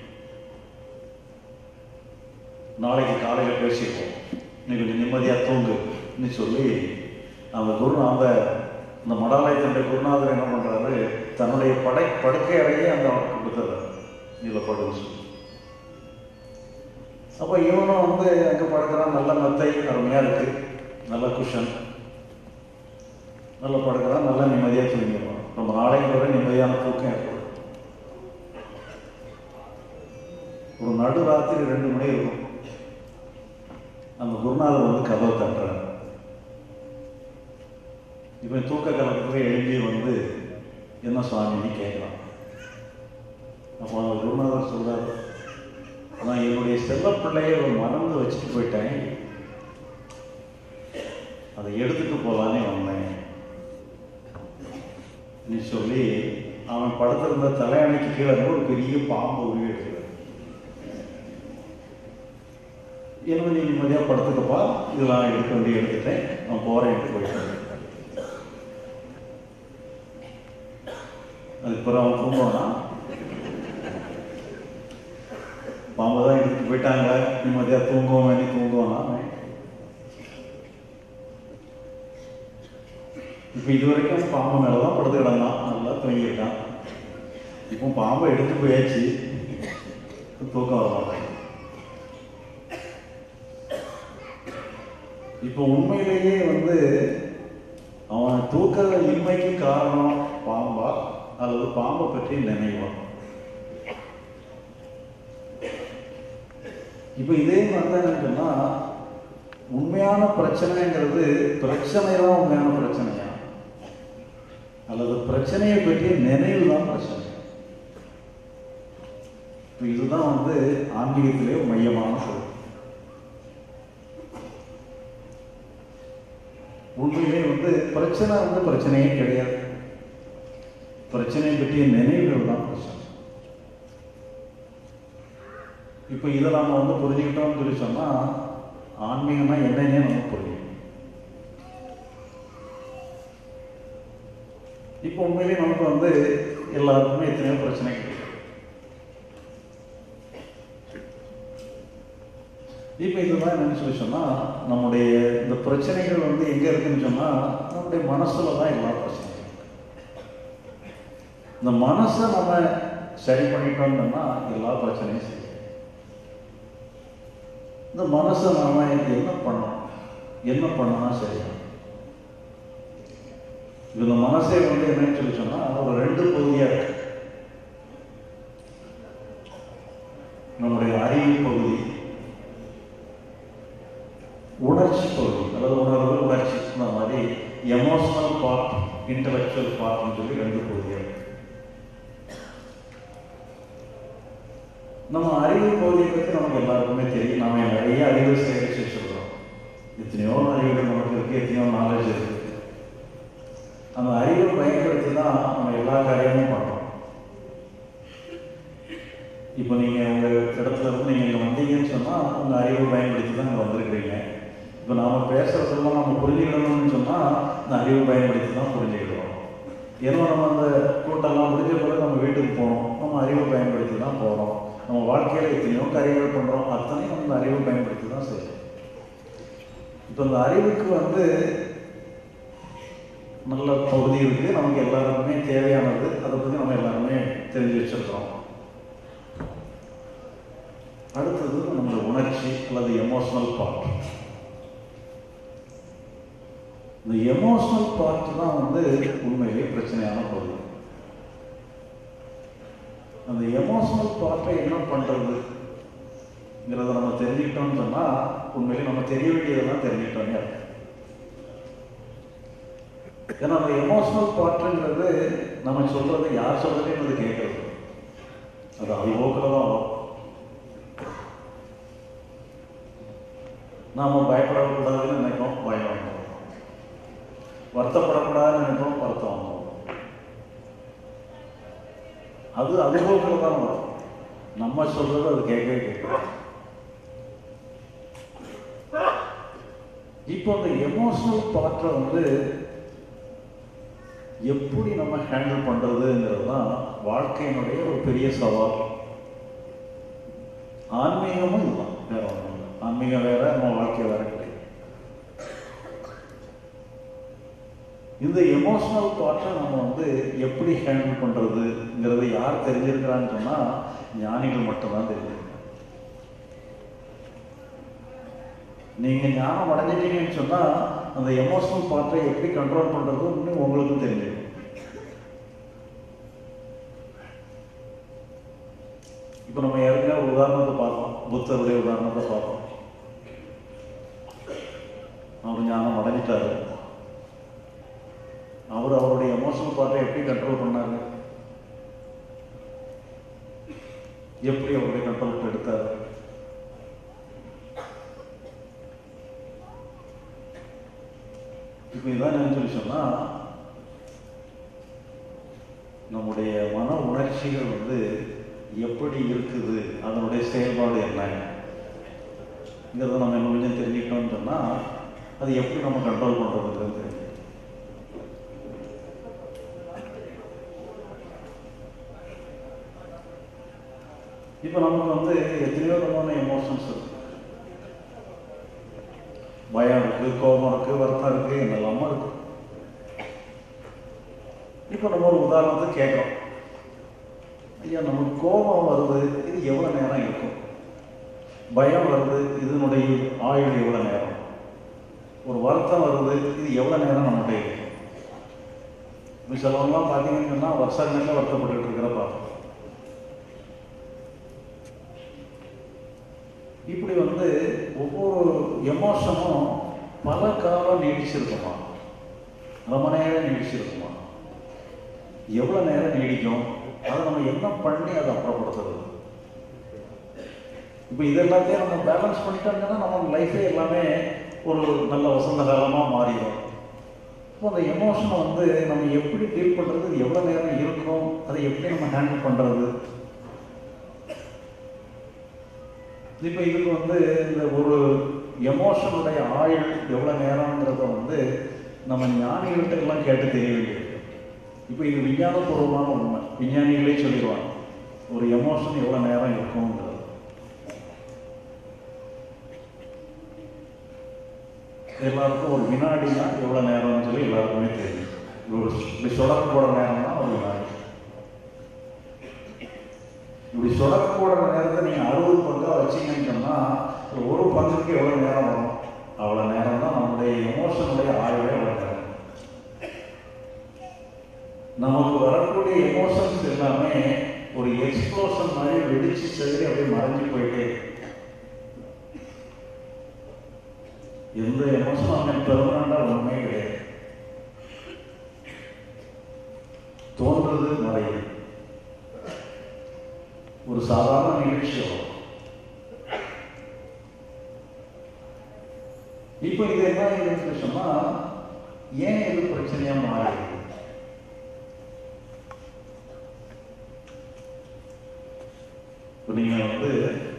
நாளைக்கு காலையில பேசிப்போம் நீ கொஞ்சம் நிம்மதியா தூங்குன்னு சொல்லி அந்த குரு அந்த இந்த மடாலயத்தினுடைய குருநாதர் என்ன பண்றாரு தன்னுடைய படை படுக்கை அறையே அந்த அவனுக்கு கொடுத்துறாரு இதில் படுன்னு சொல்லி அப்போ இவனும் வந்து அங்கே படுக்கிறான் நல்ல மெத்தை அருமையாக இருக்கு நல்ல குஷன் நல்ல படுக்கிறான் நல்ல நிம்மதியாக தூங்கிடுவான் ரொம்ப நாளைக்கு வரை நிம்மதியான தூக்கம் ஏற்படும் ஒரு நடு ராத்திரி ரெண்டு மணி இருக்கும் அந்த குருநாதர் வந்து கதவை தட்டுறாரு இவன் தூக்க கலக்கத்துல எழுப்பி வந்து என்ன சுவாமின்னு கேட்கலாம் அப்போ அந்த குருநாதர் சொல்றாரு நான் என்னுடைய செல்ல பிள்ளையை ஒரு மறந்து வச்சுட்டு போயிட்டேன் அதை எடுத்துட்டு போலானே வந்தேன் நீ சொல்லி அவன் படுத்திருந்த தலையணைக்கு கீழே இருந்து ஒரு பெரிய பாம்பு உருவி எடுக்கிறார் என்ன நீ நிம்மதியாக படுத்துக்கப்பா இதெல்லாம் எடுக்க வேண்டிய எடுத்துட்டேன் நான் போறேன் போயிட்டேன் அதுக்கப்புறம் அவன் தூங்குவானா பாம்பை தான் எடுத்துட்டு போயிட்டாங்க நிம்மதியாக தூங்குவோம் வேண்டி தூங்குவானா அவன்? இப்போ இது வரைக்கும் பாம்பு மேலே தான் படுத்து கிடந்தான் நல்லா தூங்கியிருக்கான் இப்போ பாம்பை எடுத்து போயாச்சு தூக்கம் வர மாட்டேன் இப்போ உண்மையிலேயே வந்து அவன் தூக்க இன்மைக்கு காரணம் பாம்பா அல்லது பாம்பை பற்றி நினைவா இப்போ இதே மாதிரி தான் என்னன்னா உண்மையான பிரச்சனைங்கிறது பிரச்சனை தான் உண்மையான பிரச்சனையா அல்லது பிரச்சனையை பற்றிய நினைவு தான் பிரச்சனை இப்போ இதுதான் வந்து ஆன்மீகத்திலே ஒரு மையமான சொல் உண்மையிலே வந்து பிரச்சனை வந்து பிரச்சனையே கிடையாது பிரச்சனை பற்றிய நினைவுகள் தான் பிரச்சனை இப்போ இதை நாம வந்து புரிஞ்சுக்கிட்டோம்னு சொல்லி சொன்னா ஆன்மீகம்னா என்னன்னே நமக்கு புரியும் இப்போ உண்மையிலேயே நமக்கு வந்து எல்லாருக்குமே எத்தனையோ பிரச்சனைகள் இருக்கு. இப்போ இதுதான் என்னன்னு சொல்லி சொன்னா நம்முடைய இந்த பிரச்சனைகள் வந்து எங்க இருக்குன்னு சொன்னா நம்முடைய மனசுல தான் எல்லா பிரச்சனையும் இருக்கு. இந்த மனசை நம்ம சரி பண்ணிட்டோம்னா எல்லா பிரச்சனையும் சரி இந்த மனசை நாம என்ன பண்ணணும் என்ன பண்ணனா சரியா இப்ப இந்த மனசே வந்து என்னன்னு சொல்லி சொன்னா ஒரு ரெண்டு பகுதியா இருக்கு நம்முடைய அறிவு பகுதி உணர்ச்சி பகுதி அதாவது உணர்வு உணர்ச்சி இந்த மாதிரி எமோஷனல் பார்ட் இன்டலெக்சுவல் பார்ட்னு சொல்லி ரெண்டு பகுதியா இருக்கு நம்ம அறிவு பகுதியை பற்றி நமக்கு எல்லாருக்குமே தெரியும் நாம நிறைய அறிவு சேகரிச்சு வச்சிருக்கிறோம் எத்தனையோ அறிவுகள் நமக்கு இருக்கு எத்தனையோ நாலேஜ் இருக்கு அந்த அறிவை பயன்படுத்தி தான் நம்ம எல்லா காரியமும் பண்றோம் இப்போ நீங்க உங்க இடத்துல இருந்து நீங்க இங்க வந்தீங்கன்னு சொன்னா உங்க அறிவை பயன்படுத்தி தான் இங்க வந்திருக்கிறீங்க இப்போ நாம பேசுறதெல்லாம் நம்ம புரிஞ்சுக்கணும்னு சொன்னா இந்த அறிவை பயன்படுத்தி தான் புரிஞ்சுக்கிறோம் ஏன்னா நம்ம அந்த கூட்டம்லாம் முடிஞ்ச பிறகு நம்ம வீட்டுக்கு போகணும் நம்ம அறிவை பயன்படுத்தி தான் போகிறோம் நம்ம வாழ்க்கையில் எத்தனையோ காரியங்கள் பண்ணுறோம் அத்தனையும் நம்ம இந்த அறிவை பயன்படுத்தி தான் செய்யணும் இப்போ இந்த அறிவுக்கு வந்து நல்ல பகுதி இருக்குது நமக்கு எல்லாருக்குமே தேவையானது அதை பற்றி நம்ம எல்லாருமே தெரிஞ்சு வச்சிருக்கிறோம் அடுத்தது நம்மளோட உணர்ச்சி அல்லது எமோஷனல் பார்ட் இந்த எமோஷனல் பார்ட் தான் வந்து உண்மையிலே பிரச்சனையான பகுதி அந்த எமோஷனல் பார்ட்டை என்ன பண்றதுங்கிறத நம்ம தெரிஞ்சுக்கிட்டோம்னு சொன்னா உண்மையிலே நம்ம தெரிய வேண்டியதெல்லாம் தெரிஞ்சுக்கிட்டோமே அர்த்தம். ஏன்னா அந்த எமோஷனல் பார்ட்டுங்கிறது நம்ம சொல்றது யார் சொல்றதுன்றது கேட்கறது அது அறிவோக்கில் தான் வரும் நாம பயப்படக்கூடாதுன்னு நினைப்போம் பயம் வந்துடும் வருத்தப்படக்கூடாதுன்னு நினைப்போம் வருத்தம் வந்துடும் அது அனுபவத்தில் தான் வரும் நம்ம சொல்றது அது கேட்கவே கேட்கும் இப்போ அந்த எமோஷனல் பார்ட்டை வந்து எப்படி நம்ம ஹேண்டில் பண்றதுங்கிறது தான் வாழ்க்கையினுடைய ஒரு பெரிய சவால் ஆன்மீகமும் இதுதான் வேற ஒன்றும் இல்லை ஆன்மீகம் வேற நம்ம வாழ்க்கை வேற கிடையாது இந்த எமோஷனல் பார்ட்டை நம்ம வந்து எப்படி ஹேண்டில் பண்றதுங்கிறது யார் தெரிஞ்சிருக்கிறான்னு சொன்னா ஞானிகள் மட்டும்தான் தெரிஞ்சிருக்காங்க நீங்க ஞானம் அடைஞ்சிட்டீங்கன்னு சொன்னா அந்த எமோஷனல் பார்ட்டை எப்படி கண்ட்ரோல் பண்றதுன்னு உங்களுக்கும் தெரிஞ்சிடும் இப்போ நம்ம ஏற்கனவே ஒரு உதாரணத்தை பார்த்தோம் புத்தருடைய உதாரணத்தை பார்த்தோம் அவர் ஞானம் அடைஞ்சிட்டாரு அவர் அவருடைய எமோஷனல் பார்ட்டை எப்படி கண்ட்ரோல் பண்ணாரு எப்படி அவருடைய கண்ட்ரோல் எடுத்தாரு இப்போ இதான் என்ன சொல்லி சொன்னா நம்முடைய மன உணர்ச்சிகள் வந்து எப்படி இருக்குது அதனுடைய செயல்பாடு என்னங்கிறத நம்ம என்ன கொஞ்சம் தெரிஞ்சுக்கிட்டோம்னு சொன்னா அது எப்படி நம்ம கண்ட்ரோல் பண்றதுங்கிறது தெரியும் இப்போ நமக்கு வந்து எத்தனையோ விதமான எமோஷன்ஸ் இருக்கு பயம் இருக்கு கோபம் இருக்கு வருத்தம் இருக்கு என்னெல்லாமோ இருக்கு இப்போ நம்ம ஒரு உதாரணத்துக்கு கேட்குறோம் ஐயா நமக்கு கோபம் வருது இது எவ்வளோ நேரம் இருக்கும் பயம் வருது இதனுடைய ஆயுள் எவ்வளோ நேரம் ஒரு வருத்தம் வருது இது எவ்வளோ நேரம் நம்மகிட்ட இருக்கும் இப்போ சிலவங்கலாம் பார்த்தீங்கன்னு சொன்னால் வருஷங்கள்ல வருத்தப்பட்டுட்டு இருக்கிறப்பா இப்படி வந்து ஒவ்வொரு எமோஷனும் பல காலம் நீடிச்சிருக்குமா ரொம்ப நேரம் நீடிச்சிருக்குமா எவ்வளோ நேரம் நீடிக்கும் அதை நம்ம என்ன பண்ணி அதை அப்புறப்படுத்துறது இப்போ இது எல்லாத்தையும் நம்ம பேலன்ஸ் பண்ணிட்டோம்னா நம்ம லைஃபே எல்லாமே ஒரு நல்ல வசந்த காலமாக மாறிடும் இப்போ அந்த எமோஷனை வந்து நம்ம எப்படி டீல் பண்ணுறது இது எவ்வளோ நேரம் இருக்கும் அதை எப்படி நம்ம ஹேண்டில் பண்ணுறது இப்போ இதுக்கு வந்து இந்த ஒரு எமோஷனுடைய ஆயுள் எவ்வளோ நேரங்கிறத வந்து நம்ம ஞானிகள்கிட்ட எல்லாம் கேட்டு தெரிய வேண்டியது இப்போ இது விஞ்ஞானபூர்வமான உண்மை விஞ்ஞானிகளே சொல்லிடுவாங்க ஒரு எமோஷன் எவ்வளோ நேரம் இருக்குங்கிறது எல்லாருக்கும் ஒரு வினாடினா எவ்வளோ நேரம்னு சொல்லி எல்லாருக்குமே தெரியும் ஒரு இப்படி சொடக்கு போட நேரம்னா ஒரு வினாடி இப்படி சொடக்கு போடுற நேரத்தை நீங்கள் அறுபது பங்கா வச்சீங்கன்னு சொன்னால் ஒரு பங்குக்கு எவ்வளோ நேரம் வரும் அவ்வளோ நேரம் தான் நம்முடைய எமோஷனுடைய ஆயுளே அவ்வளோ நேரம் நமக்கு வரக்கூடிய எமோஷன்ஸ் எல்லாமே ஒரு எக்ஸ்ப்ளோஷன் மாதிரி வெடிச்சு செதறி அப்படியே மறைஞ்சு போயிட்டே இருக்கு. எந்த எமோஷனும் அவன் பெர்மனண்டாக ஒன்றுமே கிடையாது தோன்றது மறையுது ஒரு ஒரு சாதாரண நிகழ்ச்சி வரும் இப்போ இது என்ன ஆயிடுச்சுன்னு சொன்னா ஏன் இது பிரச்சனையா மாறிடுது இப்போ நீங்க வந்து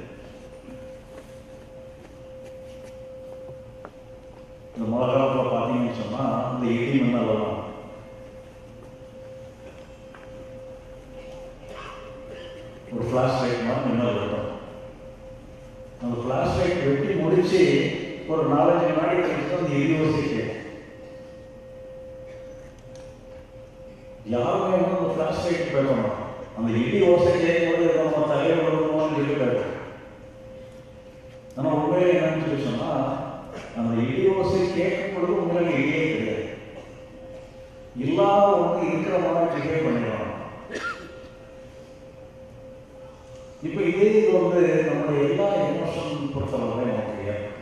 இந்த மிளகாப்புல பார்த்தீங்கன்னு சொன்னா இந்த இடி மின்னல் வரும் ஒரு ஃப்ளாஷ் லைட் மாதிரி மின்னல் வெட்டும் அந்த ஃப்ளாஷ் லைட் வெட்டி முடிச்சு ஒரு நாலஞ்சு நாடி கழிச்சு அந்த இடி ஓசை கேட்கும் யாருமே வந்து அந்த ஃப்ளாஷ் லைட் கேட்கணும் அந்த இடி ஓசை கேட்கும்போது ஏதோ நம்ம தலையில் விழுந்தோம்னு சொல்லி கேட்கும் ஆனால் உண்மையிலே என்னன்னு சொல்லி சொன்னா அந்த இடி ஓசை கேட்கும் பொழுது உண்மையில இடியே கிடையாது இல்லாத ஒன்று இருக்கிற மாதிரி பிஹேவ் பண்ணிடுவாங்க இப்போ இதே இது வந்து நம்முடைய எல்லா எமோஷன் பொறுத்தளவுல நமக்கு ஏற்படும்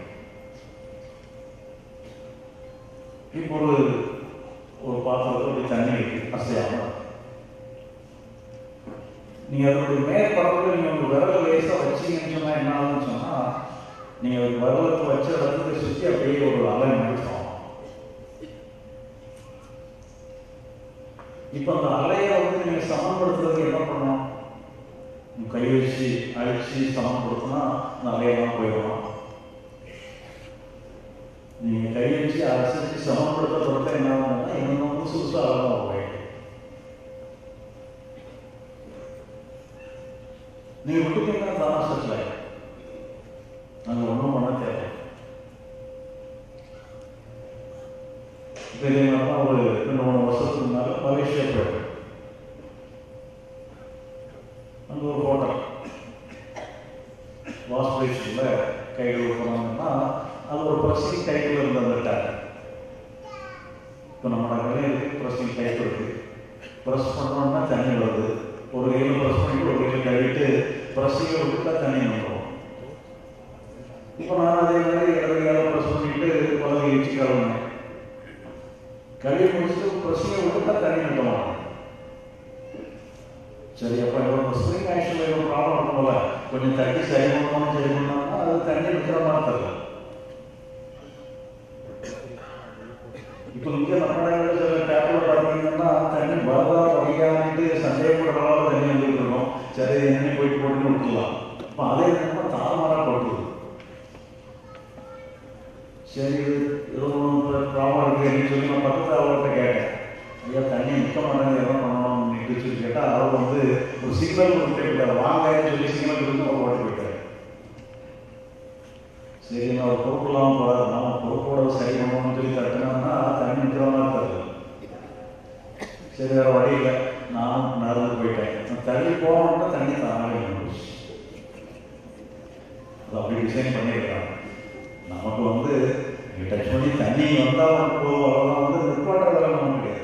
இப்போ ஒரு ஒரு பாத்திரத்தில் ஒரு தண்ணி இருக்கு அசையாம நீங்க அதனுடைய மேற்பரப்புல நீங்க உங்க விரல லேசா வச்சீங்கன்னு சொன்னா என்ன ஆகும்னு சொன்னா நீங்க ஒரு விரலத்தை வச்ச இடத்துல சுத்தி அப்படியே ஒரு அலை நிறுத்தம் இப்போ அந்த அலையை வந்து நீங்க சமப்படுத்துறதுக்கு என்ன பண்ணணும் உங்க கை வச்சு அழிச்சு சமப்படுத்தினா அந்த அலையெல்லாம் போயிடலாம் நீங்க கை வச்சு அரைச்சி சமப்படுத்தப்படுத்த என்ன ஆகும்னா இன்னும் புதுசு புதுசாக அழகாக போயிடும் நீங்க விட்டுட்டீங்கன்னா தானா செட்டில் ஆயிடும் நாங்கள் ஒன்றும் பண்ண தேவை இப்போ இதே மாதிரி தான் ஒரு ரெண்டு மூணு வருஷத்துக்கு முன்னால மலேசியா போயிடும் அங்கே ஒரு ஹோட்டல் வாஷ் பேஷனில் கைகள் போனாங்கன்னா அது ஒரு ப்ரெஸ்ஸிங் டைப்பில் இருந்த அந்த டேப் இப்போ நம்ம கடையில் ப்ரெஸ்ஸிங் டைப் இருக்கு ப்ரெஸ் பண்ணோம்னா தண்ணி வருது ஒரு கையில் ப்ரெஸ் பண்ணிட்டு ஒரு கையில் கழுவிட்டு ப்ரெஸ்ஸிங்கை விட்டுட்டா தண்ணி வந்துடும் இப்போ நான் அதே மாதிரி இடது கையால் ப்ரெஸ் பண்ணிட்டு வலது இடிச்சு கழுவுனேன் கழுவி முடிச்சுட்டு ப்ரெஸ்ஸிங்கை விட்டுட்டா தண்ணி நிறுத்தலாம் சரி அப்போ இப்போ ஸ்ப்ரிங் ஆக்ஷனில் ஏதோ ப்ராப்ளம் இருக்கும்ல கொஞ்சம் தட்டி சரி பண்ணணும் சரி பண்ணோம்னா அது தண்ணி நிற்கிற மாதிரி தெரியல இப்போ இங்கே நம்ம இடங்களில் சில டேப்பில் பார்த்தீங்கன்னா தண்ணி வரதா வழியான்ட்டு சந்தேகப்படுற அளவு தண்ணி வந்துட்டு இருக்கோம் சரி என்ன போயிட்டு போட்டுன்னு விட்டுலாம் இப்போ அதே நேரமாக தாறுமாறாக போட்டுருது சரி இது ஏதோ ப்ராப்ளம் இருக்கு அப்படின்னு சொல்லி நான் பக்கத்தில் அவர்கிட்ட கேட்டேன் ஐயா தண்ணி நிற்க மாட்டாங்க எதாவது பண்ணணும்னு சொல்லி கேட்டால் அவர் வந்து ஒரு சிக்னல் கொடுத்துட்டே போயிட்டார் வாங்கன்னு சொல்லி சிக்னல் கொடுத்து அவர் ஓட்டு போயிட்டார் சரி நான் பொறுப்புலாம் போகிறார் நான் பொறுப்போட சரி பண்ணணும்னு சொல்லி தட்டினோம்னா தண்ணி நிற்கிற மாதிரி தெரியல சரி வேறு வழி இல்லை நானும் நடந்து போயிட்டேன் நான் தள்ளி போனோம்னா தண்ணி தானாக வந்துச்சு அது அப்படி டிசைன் பண்ணியிருக்காங்க நமக்கு வந்து டச் பண்ணி தண்ணி வந்தால் நமக்கு போதும் அதெல்லாம் வந்து நிற்பாட்ட வேலை நமக்கு கிடையாது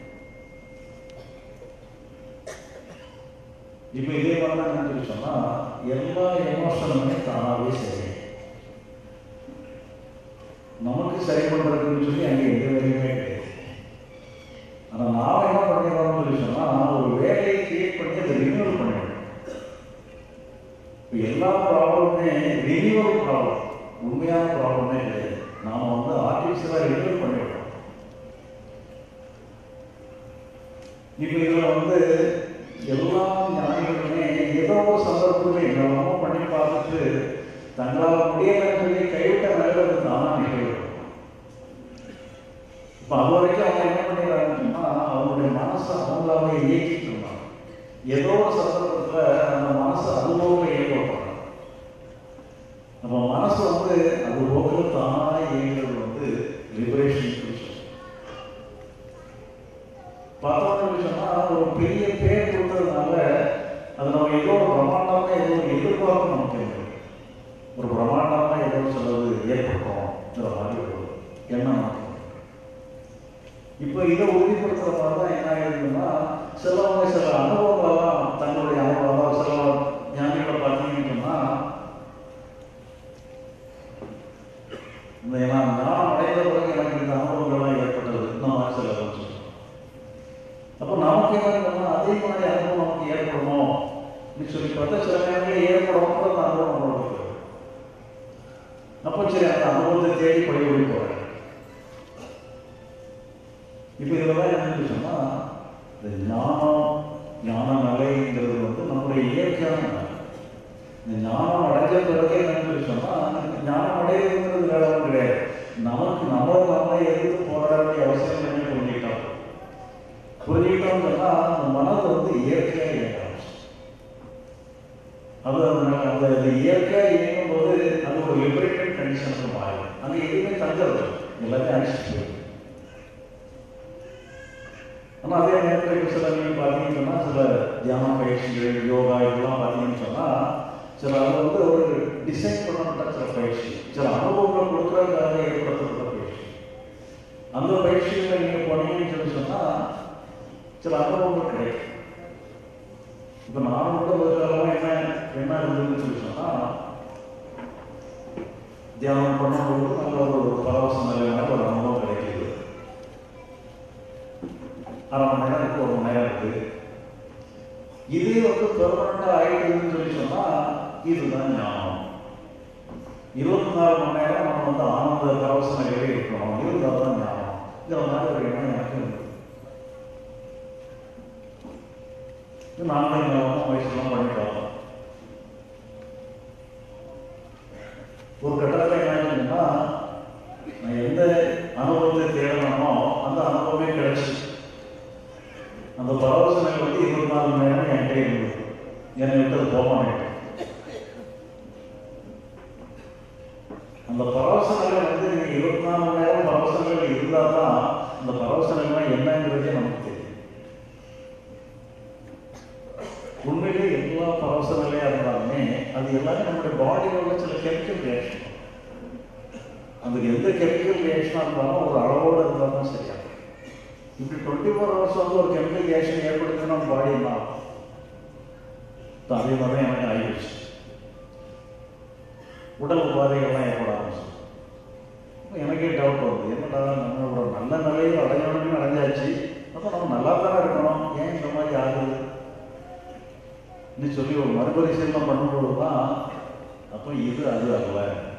இப்போ இதே மாதிரி தான் என்ன சொல்லி சொன்னால் எல்லா எமோஷனுமே தானாகவே சரி நமக்கு சரி பண்ணுறதுன்னு சொல்லி அங்கே எந்த வேலையுமே கிடையாது ஆனால் நாம் என்ன பண்ணிடுறோம்னு சொல்லி சொன்னால் ஒரு வேலையை கிரியேட் பண்ணி அதை ரினியூவல் பண்ணிடுறோம் இப்போ எல்லா ப்ராப்ளமுமே ரினியூவல் ப்ராப்ளம் உண்மையான ப்ராப்ளமே கிடையாது நாம் வந்து ஆர்டிஃபிஷியலாக ரினியூவல் பண்ணிடுறோம் இப்போ இதில் வந்து எல்லா ஞானிகளுமே ஏதோ ஒரு சந்தர்ப்பத்தில் என்னெல்லாமோ பண்ணி பார்த்துட்டு தங்களால் முடியலைன்னு சொல்லி கைவிட்ட நிலையில தானாக நிகழ்வு இப்போ அது வரைக்கும் அவங்க என்ன பண்ணிடுறாங்கன்னா அவங்களுடைய மனசை அவங்களாவே இயக்கிட்டு இருந்தாங்க ஏதோ ஒரு சந்தர்ப்பத்தில் அந்த மனசை அதுபோக இயக்கப்படுறாங்க நம்ம மனசு வந்து அது போக தானாக இயங்குறது வந்து லிபரேஷன் பார்த்தோம்னு சொன்னால் ஒரு பெரிய பேர் கொடுத்ததுனால அது நம்ம ஏதோ ஒரு பிரம்மாண்டமாக ஏதோ ஒரு எதிர்பார்ப்பு நமக்கு இருக்கு. ஒரு பிரம்மாண்டமாக ஏதோ சிலது ஏற்படுறோம்ங்கிற மாதிரி ஒரு எண்ணம் நமக்கு இப்போ இதை உறுதிப்படுத்துற மாதிரி தான் என்ன ஆயிருதுன்னா சிலவங்க சில அனுபவங்களெல்லாம் தங்களுடைய அனுபவம் சில ஞானிகளை பார்த்தீங்கன்னு சொன்னால் இந்த நான் ஞானம் அடைந்த பிறகு எனக்கு இந்த அனுபவங்கள்லாம் ஏற்பட்டது இந்த மாதிரி சில சொல்லுவாங்க அப்போ நமக்கு என்ன பண்ணணும் அதே மாதிரி அனுபவம் நமக்கு ஏற்படணும் இப்படி சொல்லி பார்த்தா சில நேரங்களில் ஏற்படும் அந்த அனுபவம் நம்மளோட இருக்கு. அப்போ சரி அந்த அனுபவத்தை தேடி படி ஓடி போகிறேன் இப்போ இதில் தான் என்னன்னு சொன்னால் இந்த ஞானம் ஞான நிலைங்கிறது வந்து நம்முடைய இயற்கையான நிலை. இந்த ஞானம் அடைஞ்ச பிறகு என்னன்னு சொன்னால் ஞானம் அடையிறதுங்கிறது வேலை ஒன்றும் கிடையாது நமக்கு நம்ம நம்மளை எதிர்த்து போராட வேண்டிய அவசியம் என்ன புரிஞ்சுக்கிட்டோம் புரிஞ்சுக்கிட்டோம்னு சொன்னால் அந்த மனது வந்து இயற்கையாக இயங்க ஆரம்பிச்சு அது அந்த அந்த அந்த இயற்கையாக இயங்கும் போது அது ஒரு லிபரேட்டட் கண்டிஷனுக்கு மாறும் அங்கே எதுவுமே தங்குறது எல்லாமே அழிச்சிட்டு போயிடும் ஆனால் அதே நேரத்தில் இப்போ சில நீங்கள் பார்த்தீங்கன்னு சொன்னால் சில தியான பயிற்சிகள் யோகா இதெல்லாம் பார்த்தீங்கன்னு சொன்னால் சில அது வந்து ஒரு டிசைன் பண்ணப்பட்ட சில பயிற்சி சில அனுபவங்களை கொடுக்குறதுக்காக ஏற்படுத்தப்பட்ட பயிற்சி அந்த பயிற்சிகளை நீங்கள் போனீங்கன்னு சொல்லி சொன்னால் சில அனுபவங்கள் கிடைக்கும் இப்போ நான் கூட ஒரு காலமாக என்ன என்ன இருந்ததுன்னு சொல்லி சொன்னால் தியானம் பண்ணும்போது நல்ல ஒரு பரவச நிலையான ஒரு அனுபவம் கிடைக்குது அரை மணி நேரம் இருக்கு ஒரு மணி நேரம் இருக்கு இதே வந்து பெர்மனண்டாக ஆயிடுதுன்னு சொல்லி சொன்னா இதுதான் ஞானம் இருபத்தி நாலு மணி நேரம் நம்ம வந்து ஆனந்த பரவச நிலையிலே இருக்கணும் இருந்தால் தான் ஞானம் இந்த மாதிரி ஒரு எண்ணம் எனக்கு இருந்தது இது நாங்களே ஞாபகம் வயசுலாம் பண்ணிட்டோம் ஒரு கட்டத்தில் என்ன ஆச்சுன்னா நான் எந்த அனுபவத்தை தேடணுமோ அந்த அனுபவமே கிடைச்சிச்சு அந்த பரவச நிலை வந்து இருபத்தி நாலு மணி நேரம் என்கிட்ட இருந்தது என்னை விட்டு அது போக மாட்டேன் அந்த பரவச நிலை வந்து நீங்க இருபத்தி நாலு மணி நேரம் பரவச நிலை இருந்தால் தான் அந்த பரவச நிலை என்னங்கிறதே நமக்கு தெரியும் உண்மையிலே எல்லா பரவச நிலையா இருந்தாலுமே அது எல்லாமே நம்முடைய பாடியில் உள்ள சில கெமிக்கல் ரியாக்ஷன் அந்த எந்த கெமிக்கல் ரியாக்ஷனாக இருந்தாலும் ஒரு அளவோடு இருந்தால் தான் சரியா இப்படி டுவெண்ட்டி ஃபோர் ஹவர்ஸ் வந்து ஒரு கெமிக்கல் ரியாக்ஷன் ஏற்படுத்தினா நம்ம பாடி என்ன ஆகும்? இப்ப அதே மாதிரி தான் எனக்கு ஆகிடுச்சு உடல் உபாதைகள்லாம் ஏற்பட ஆரம்பிச்சு அப்ப எனக்கே டவுட் வருது என்னடா நம்ம ஒரு நல்ல நிலையில் அடையணும்னு அடைஞ்சாச்சு அப்போ நம்ம நல்லா தானே இருக்கணும் ஏன் இந்த மாதிரி ஆகுது இன்னும் சொல்லி ஒரு மறுபரிசீலனை பண்ணும்போது தான் அப்போ இது அது அல்ல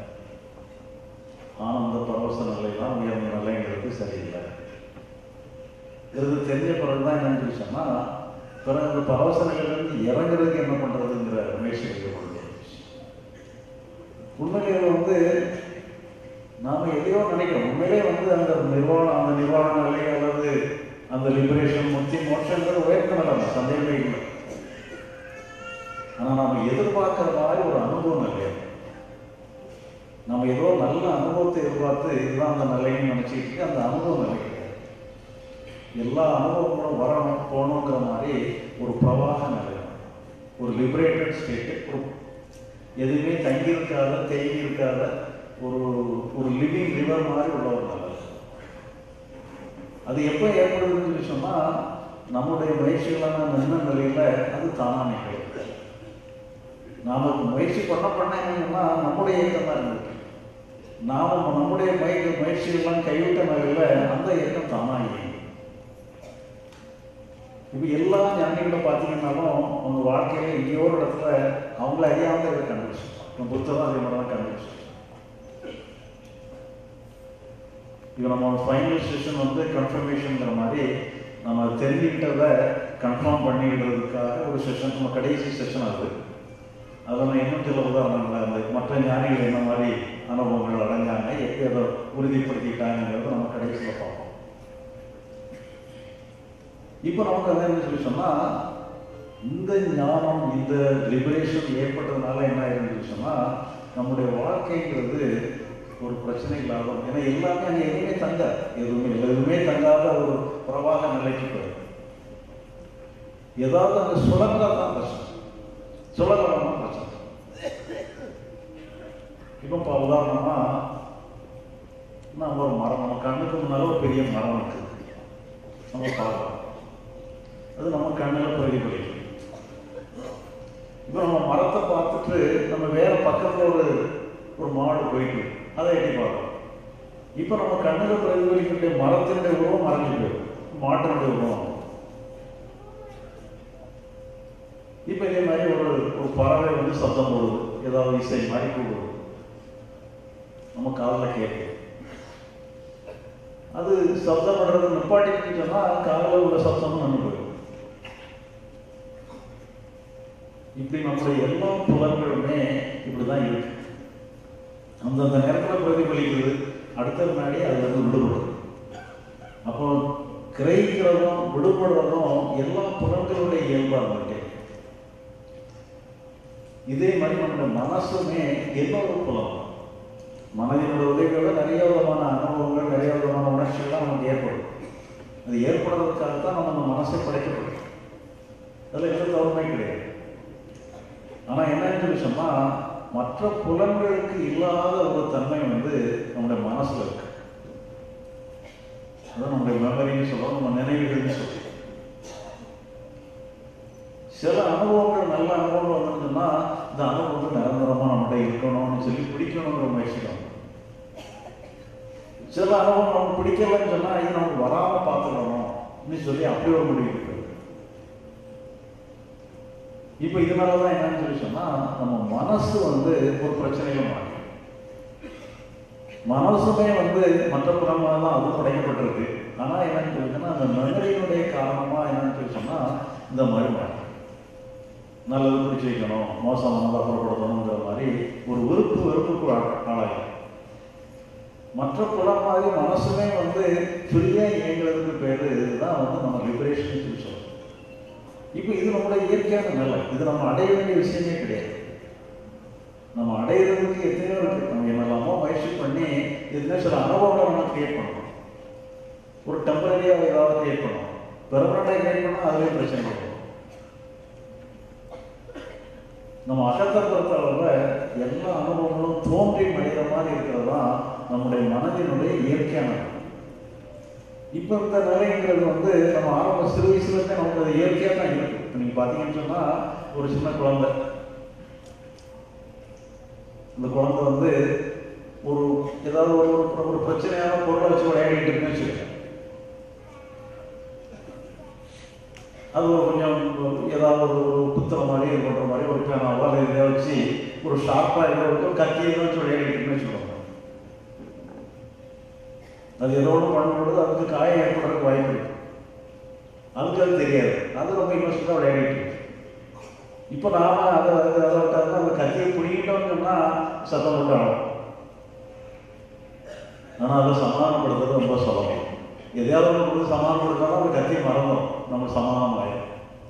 ஆனந்த பரவச நிலை தான் உயர்ந்த நிலைங்கிறது சரியில்லை இது தெரிஞ்ச பிறகு தான் என்னன்னு சொல்லி சொன்னா பிறகு அந்த பரவச நிலையிலிருந்து இறங்குறதுக்கு என்ன பண்றதுங்கிற முயற்சி எடுக்கப்படுது உண்மையிலே இது வந்து நாம எதையோ நினைக்கிறோம் உண்மையிலே வந்து அந்த நிர்வாணம் அந்த நிர்வாண நிலை அல்லது அந்த லிபரேஷன் முக்தி மோட்சங்கிறது உயர்த்த நிலை தான், சந்தேகமே இல்லை ஆனா நாம எதிர்பார்க்கிற மாதிரி ஒரு அனுபவம் இல்லை நம்ம ஏதோ நல்ல அனுபவத்தை எதிர்பார்த்து இதுதான் அந்த நிலைன்னு நினைச்சிட்டு இருக்கு, அந்த அனுபவம் நிலை கிடையாது எல்லா அனுபவங்களும் வரணும் போகணுங்கிற மாதிரி ஒரு பிரவாக நிலை ஒரு லிபரேட்டட் ஸ்டேட்டு ஒரு எதுவுமே தங்கி இருக்காத தேங்கி இருக்காத ஒரு ஒரு லிவிங் ரிவர் மாதிரி உள்ள ஒரு நிலை அது எப்போ ஏற்படுதுன்னு சொல்லி சொன்னா நம்முடைய முயற்சிகளான நின்ன நிலையில அது தானா நிகழும் நாம முயற்சி பண்ண பண்ண என்னன்னா நம்முடைய இயக்கம் தான் இருந்தது நாம நம்முடைய முயற்சி முயற்சிகள்லாம் கைவிட்ட நிலையில அந்த இயக்கம் தானா இயங்கும் இப்போ எல்லா ஞானிகளை பார்த்தீங்கன்னாலும் அவங்க வாழ்க்கையில எங்கேயோ ஒரு இடத்துல அவங்கள அறியாம இதை கண்டுபிடிச்சிருப்பாங்க இப்போ புத்தகம் அதே மாதிரி தான் கண்டுபிடிச்சிருப்பாங்க இப்போ நம்ம ஃபைனல் செஷன் வந்து கன்ஃபர்மேஷன்ங்கிற மாதிரி நம்ம அதை தெரிஞ்சுக்கிட்டதை கன்ஃபார்ம் பண்ணிக்கிட்டதுக்காக ஒரு செஷன் நம்ம கடைசி செஷன் அது அதில் நான் இன்னும் சில உதாரணங்கள் அந்த மற்ற ஞானிகள் என்ன மாதிரி அனுபவங்கள் அடைஞ்சாங்க எப்படி அதை உறுதிப்படுத்திக்கிட்டாங்கிறத நம்ம கடைசியில் பார்ப்போம் இப்போ நமக்கு அதை என்ன சொல்லி சொன்னா இந்த ஞானம் இந்த லிபரேஷன் ஏற்பட்டதுனால என்ன ஆயிருந்துச்சு சொன்னா நம்முடைய வாழ்க்கைங்கிறது ஒரு பிரச்சனை இல்லாத ஏன்னா எல்லாமே அங்கே எதுவுமே தங்காது எதுவுமே எதுவுமே தங்காத ஒரு பிரவாக நிலைக்கு போயிடும் ஏதாவது அங்கே சுழங்கா தான் பிரச்சனை சுழலாம் தான் பிரச்சனை இப்போ இப்போ உதாரணமா நம்ம ஒரு மரம் நம்ம கண்ணுக்கு முன்னால ஒரு பெரிய மரம் இருக்குது நம்ம பார்க்கலாம் அது நம்ம கண்ணில் பிரதிபலிக்கும் இப்போ நம்ம மரத்தை பார்த்துட்டு நம்ம வேற பக்கத்தில் ஒரு ஒரு மாடு போயிட்டு இருக்கு. அதை எட்டி பார்க்கலாம் இப்போ நம்ம கண்ணில் பிரதிபலிக்கக்கூடிய மரத்தினுடைய உருவம் மறைஞ்சு போயிடும் மாட்டினுடைய உருவம் இப்போ இதே மாதிரி ஒரு ஒரு பறவை வந்து சத்தம் போடுது ஏதாவது இசை மாதிரி கூடுது நம்ம காதில் கேட்குது அது சப்தம் படுறது நிப்பாட்டிட்டு சொன்னால் காதில் உள்ள சத்தமும் நின்று போயிடும் இப்படி நம்முடைய எல்லா புலன்களுமே இப்படி தான் இருக்கு அந்தந்த நேரத்தில் பிரதிபலிக்குது அடுத்த முன்னாடி அது வந்து விடுபடும் அப்போ கிரகிக்கிறதும் விடுபடுறதும் எல்லா புலன்களுடைய இயல்பாக இருக்கு இதே மாதிரி நம்முடைய மனசுமே இன்னொரு புலம் மனதினுடைய உதவியோட நிறைய விதமான அனுபவங்கள் நிறைய விதமான உணர்ச்சிகள்லாம் நமக்கு ஏற்படும் அது ஏற்படுறதுக்காக தான் நம்ம அந்த மனசை படைக்கப்படும் அதில் எந்த தவறுமே கிடையாது ஆனால் என்னன்னு சொல்லி சொன்னால் மற்ற புலன்களுக்கு இல்லாத ஒரு தன்மை வந்து நம்முடைய மனசில் இருக்கு அதான் நம்முடைய மெமரின்னு சொல்லுவோம் நம்ம நினைவுகள்னு சொல்லுவோம் சில அனுபவங்கள் நல்ல அனுபவங்கள் வந்துருச்சுன்னா இந்த அனுபவம் நிரந்தரமாக நம்மகிட்ட இருக்கணும்னு சொல்லி பிடிக்கணுங்கிற முயற்சிக்கும் சில அனுபவம் நமக்கு பிடிக்கலன்னு சொன்னால் இது நமக்கு வராமல் பார்த்துக்கணும் சொல்லி அப்படி ஒரு முடிவு இருக்கு இப்போ இதனால தான் என்னன்னு சொல்லி சொன்னால் நம்ம மனசு வந்து ஒரு பிரச்சனையில மாறும் மனசுமே வந்து மற்ற புறமாக தான் அது படைக்கப்பட்டிருக்கு ஆனால் என்னன்னு சொல்லி சொன்னால் அந்த மெமரியினுடைய காரணமாக என்னன்னு சொல்லி சொன்னால் இந்த மாதிரி மாறும் நல்லது பிடிச்சி வைக்கணும் மோசமானதை அப்புறப்படுத்தணுங்கிற மாதிரி ஒரு விருப்பு வெறுப்புக்கு ஆளாகும் மற்ற புறம் மாதிரி மனசுமே வந்து ஃப்ரீயாக இயங்குறதுக்கு பேர் தான் வந்து நம்ம லிபரேஷன் சொல்லி சொல்றோம் இப்போ இது நம்மளுடைய இயற்கையான நிலை இது நம்ம அடைய வேண்டிய விஷயமே கிடையாது நம்ம அடையிறதுக்கு எத்தனையோ இருக்கு நம்ம என்னெல்லாமோ முயற்சி பண்ணி இதுல சில அனுபவங்களை நம்ம கிரியேட் பண்ணணும் ஒரு டெம்பரரியாக ஏதாவது கிரியேட் பண்ணணும் பெர்மனண்டாக கிரியேட் பண்ணால் அதுவே பிரச்சனை வரும் நம்ம அகத்தை பொறுத்தளவில் எல்லா அனுபவங்களும் தோன்றி மனித மாதிரி இருக்கிறது தான் நம்முடைய மனதினுடைய இயற்கையான இப்போ இந்த நிலைங்கிறது வந்து நம்ம ஆரம்ப சிறு வயசுலேருந்தே நமக்கு அது இயற்கையாக தான் இருக்கு இப்போ நீங்கள் பார்த்தீங்கன்னு சொன்னால் ஒரு சின்ன குழந்தை இந்த குழந்தை வந்து ஒரு ஏதாவது ஒரு ஒரு- ஒரு பிரச்சனையான பொருளை வச்சு விளையாடிட்டு இருக்குன்னு வச்சுக்கோங்க அது ஒரு கொஞ்சம் ஏதாவது ஒரு ஒரு குத்துற மாதிரி இது பண்ணுற மாதிரி ஒரு பேனாவோ அல்லது இதை வச்சு ஒரு ஷார்ப்பாக இதை வச்சு ஒரு கத்தியை வச்சு விளையாடிட்டுன்னு வச்சுக்கோங்க அது ஏதோ ஒன்று பண்ணும்பொழுது அதுக்கு காயம் ஏற்படுறதுக்கு வாய்ப்பு இருக்கு அதுக்கு அது தெரியாது அது ரொம்ப இன்வெஸ்டாக விளையாடிட்டு இருக்கு இப்போ நாம அதை அதை அதை விட்டாருன்னா அந்த கத்தியை பிடிக்கிட்டோம்னு சொன்னால் சத்தம் போட்டு ஆகும் ஆனால் அதை சமாதானப்படுத்துறது ரொம்ப சுலபம் எதையாவது ஒன்று கொடுத்து சமாதானப்படுத்தாலும் அந்த கத்தியை மறந்தோம் நம்ம சமாதானம் ஆயிடும்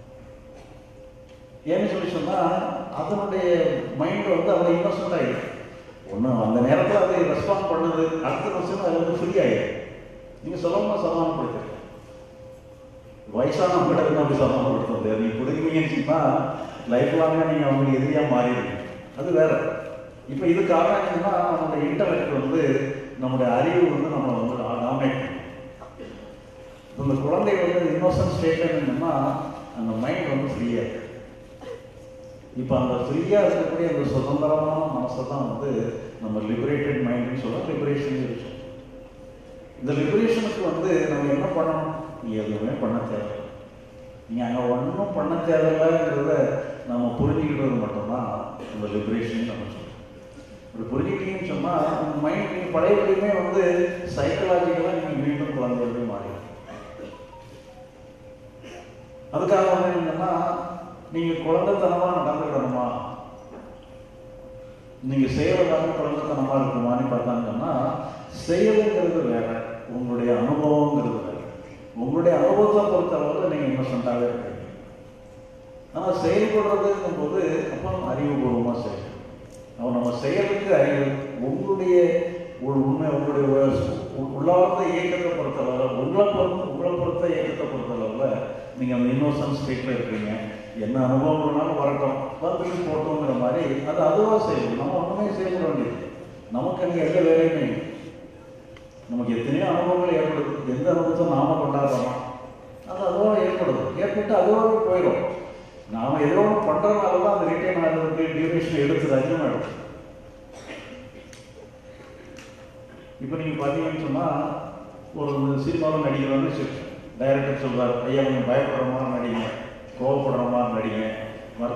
ஏன்னு சொல்லி சொன்னால் அதனுடைய மைண்ட் வந்து அவ்வளோ இன்னோசன்ட் ஆகிடும் ஒன்று அந்த நேரத்தில் அது ரெஸ்பாண்ட் பண்ணுது அடுத்த நிமிஷம் அது வந்து ஃப்ரீ ஆகிடும் நீங்கள் சொல்லணும்னா சமாதானப்படுத்துங்க வயசானவங்களுக்கு அப்படி சமாதானப்படுத்த முடியாது நீங்கள் பிடிக்குவீங்கன்னு சொன்னால் லைஃப் லாங்காக நீங்கள் அவங்களுக்கு எதிரியாக மாறிடுவீங்க அது வேற இப்போ இது காரணம் என்னன்னா நம்மளுடைய இன்டலெக்ட் வந்து நம்முடைய அறிவு வந்து நம்மளை வந்து டாமினேட் பண்ணும் இப்ப இந்த குழந்தை வந்து இன்னோசன்ட் ஸ்டேட்ல என்னன்னா அந்த மைண்ட் வந்து ஃப்ரீயாக இருக்கு இப்போ அந்த ஃப்ரீயாக இருக்கக்கூடிய அந்த சுதந்திரமான மனசை தான் வந்து நம்ம லிபரேட்டட் மைண்ட்னு சொல்லுவோம் லிபரேஷன் சொல்லுவோம் இந்த லிபரேஷனுக்கு வந்து நம்ம என்ன பண்ணணும் நீ எதுவுமே பண்ண தேவை நீங்கள் அங்கே ஒன்றும் பண்ண தேவையில்லைங்கிறத நம்ம புரிஞ்சுக்கிட்டது மட்டும்தான் இந்த லிபரேஷன் நம்ம சொல்லுவோம் இப்படி புரிஞ்சுக்கிட்டீங்கன்னு சொன்னால் உங்கள் மைண்ட் நீங்கள் பழையபடியுமே வந்து சைக்கலாஜிக்கலாக நீங்கள் மீண்டும் குழந்தைகள் மாறிடும் அதுக்காக வந்து என்னன்னா நீங்கள் குழந்தைத்தனமாக நடந்துக்கிடணுமா நீங்கள் செயலுக்காக குழந்தைத்தனமாக இருக்குமான்னு பார்த்தாங்கன்னா செயலுங்கிறது வேற உங்களுடைய அனுபவங்கிறது வேற உங்களுடைய அனுபவத்தை பொறுத்தளவில் நீங்கள் இன்னசென்ட்டாகவே இருப்பீங்க ஆனால் செயல்படுறதுங்கும் போது அப்போ அறிவுபூர்வமாக செய்யணும் அவன் நம்ம செயலுக்கு அறிவு உங்களுடைய ஒரு உண்மை உங்களுடைய உ- உள்ளார்ந்த இயக்கத்தை பொறுத்தளவில் உங்களை பொறுத்த உங்களை பொறுத்த இயக்கத்தை பொறுத்தளவில் நீங்கள் அந்த இன்னோசன்ட் ஸ்டேட்டில் இருக்கீங்க என்ன அனுபவம் வேணாலும் வரட்டும் வந்துட்டு போட்டோங்கிற மாதிரி அது அதுவாக செய்யணும் நம்ம ஒன்றுமே செய்யப்பட வேண்டியது நமக்கு அங்கே எந்த வேலையுமே இல்லை நமக்கு எத்தனையோ அனுபவங்கள் ஏற்படுது எந்த அனுபவத்தை நாம கொண்டாடுறோமோ அது அதுவாக ஏற்படுது ஏற்பட்டு அதுவாகவே போயிடும் நாம ஏதோ ஒன்று பண்ணுறதுனால தான் அந்த ரிட்டைன் ஆகிறதுக்கு டியூரேஷன் எடுத்தது அதிகமாகிடும் இப்போ நீங்கள் பார்த்தீங்கன்னு சொன்னால் ஒரு சினிமாவில் நடிக்கிறோன்னு டைரக்டர் சொல்றாரு ஐயா கொஞ்சம் பயப்படுற மாதிரி நடிங்க கோவப்படுற மாதிரி நடிங்க மற்ற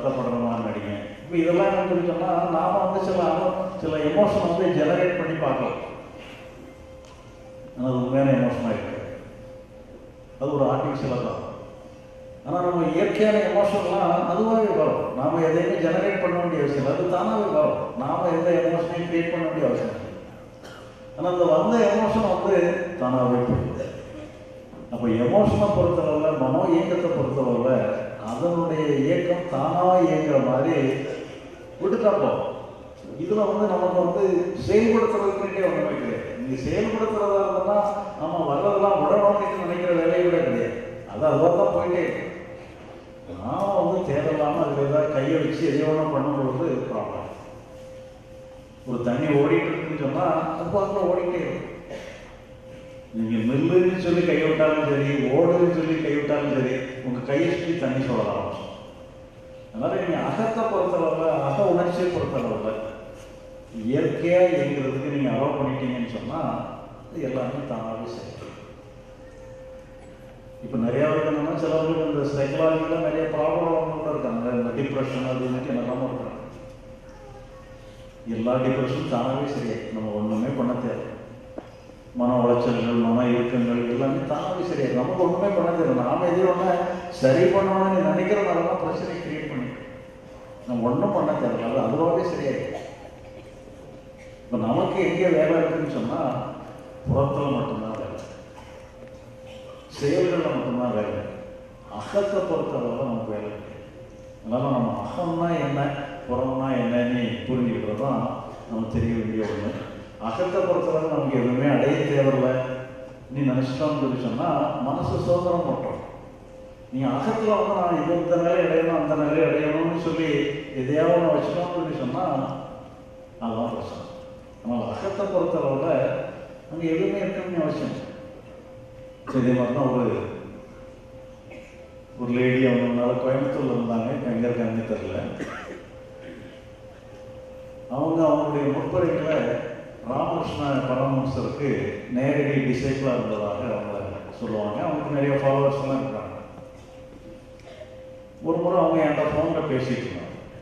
இதெல்லாம் என்ன சொல்லி சொன்னால் நாம் வந்து சில அனு- சில எமோஷன் வந்து ஜெனரேட் பண்ணி பார்க்கலாம் ஆனால் அது உண்மையான எமோஷனாக இருக்கு அது ஒரு ஆர்டிஃபிஷியலாக தான் ஆனால் நம்ம இயற்கையான எமோஷன்லாம் அதுவாகவே வரும் நாம் எதையுமே ஜெனரேட் பண்ண வேண்டிய அவசியம் இல்லை அது தானாகவே வரும் நாம் எந்த எமோஷனையும் கிரியேட் பண்ண வேண்டிய அவசியம் இல்லை ஆனால் அந்த வந்த எமோஷன் வந்து தானாகவே போயிடுது அப்போ எமோஷனை பொறுத்தளவில் மனோ இயக்கத்தை பொறுத்தளவில் அதனுடைய இயக்கம் தானாக இயங்குற மாதிரி விட்டுட்டா போதும் இதில் வந்து நமக்கு வந்து செயல்படுத்துறதுக்குன்னே ஒன்றுமே கிடையாது நீங்கள் செயல்படுத்துறதா இருந்ததுன்னா நம்ம வர்றதெல்லாம் விடணும்னு நினைக்கிற வேலையை விட கிடையாது அது அதுவாக தான் போயிட்டே இருக்கு நான் வந்து தேவையில்லாமல் அதில் ஏதாவது கையை வச்சு எதையோ ஒன்று பண்ணும்பொழுது ப்ராப்ளம் ஒரு தண்ணி ஓடிட்டு இருக்குன்னு சொன்னால் அது பாட்டில் ஓடிட்டே இருக்கும் நீங்கள் மெல்லுன்னு சொல்லி கைவிட்டாலும் சரி ஓடுன்னு சொல்லி கைவிட்டாலும் சரி உங்கள் கையை சுற்றி தண்ணி சொல்ல ஆரம்பிச்சோம் அதனால் நீங்கள் அகத்தை பொறுத்தளவில் அக உணர்ச்சியை பொறுத்தளவில் இயற்கையாக இயங்குறதுக்கு நீங்கள் அலோவ் பண்ணிட்டீங்கன்னு சொன்னால் அது எல்லாமே தானாகவே சரி இப்போ நிறைய பேருக்கு என்னன்னா சிலவங்களுக்கு இந்த சைக்கலாஜிக்கலாக நிறைய ப்ராப்ளம் கூட இருக்காங்க இந்த டிப்ரெஷன் அது இதுக்கு என்னெல்லாமோ இருக்காங்க எல்லா டிப்ரெஷனும் தானாகவே சரியாயிடும் நம்ம ஒன்றுமே பண்ண தேவை மன உளைச்சல்கள் மன இயக்கங்கள் எல்லாமே தானாகவே சரியாயிடும் நமக்கு ஒன்றுமே பண்ண தேவை நாம எது ஒன்று சரி பண்ணணும்னு நினைக்கிறதுனால தான் பிரச்சனை கிரியேட் பண்ணிட்டு நம்ம ஒன்றும் பண்ண தேவை அது அதுவாகவே சரியாயிடும் இப்போ நமக்கு எங்கே வேலை இருக்குன்னு சொன்னால் புறத்தில் மட்டும்தான் வேலை செயல்களில் மட்டும்தான் வேலை அகத்தை பொறுத்தளவில் நமக்கு வேலை கிடையாது அதனால் நம்ம அகம்னா என்ன புறம்னா என்னன்னு புரிஞ்சுக்கிறது தான் நமக்கு தெரிய வேண்டிய ஒன்று அகத்தை பொறுத்தளவு நமக்கு எதுவுமே அடைய தேவையில்லை நீ நினச்சிட்டோம்னு சொல்லி சொன்னால் மனசு சுதந்திரம் பண்ணுறோம் நீங்கள் அகத்தில் வந்து நான் இது இந்த நிலை அடையணும் அந்த நிலை அடையணும்னு சொல்லி எதையாவது ஒன்று வச்சுட்டோம்னு சொல்லி சொன்னால் அதுதான் பிரச்சனை ஆனால் அகத்தை பொறுத்தளவில் அங்கே எதுவுமே இருக்கணும்னு அவசியம் இல்லை. சரி, இதே மாதிரி தான் ஒரு ஒரு லேடி அவங்க கோயம்புத்தூர்ல இருந்தாங்க இப்போ எங்கே இருக்காங்கன்னு தெரியல அவங்க அவங்களுடைய முற்பரைகளை ராமகிருஷ்ண பரமஹம்சருக்கு நேரடி டிசைபிளாக இருந்ததாக அவங்க சொல்லுவாங்க அவங்களுக்கு நிறைய ஃபாலோவர்ஸ் எல்லாம் இருக்காங்க ஒரு முறை அவங்க என்கிட்ட ஃபோனில் பேசிட்டு இருந்தாங்க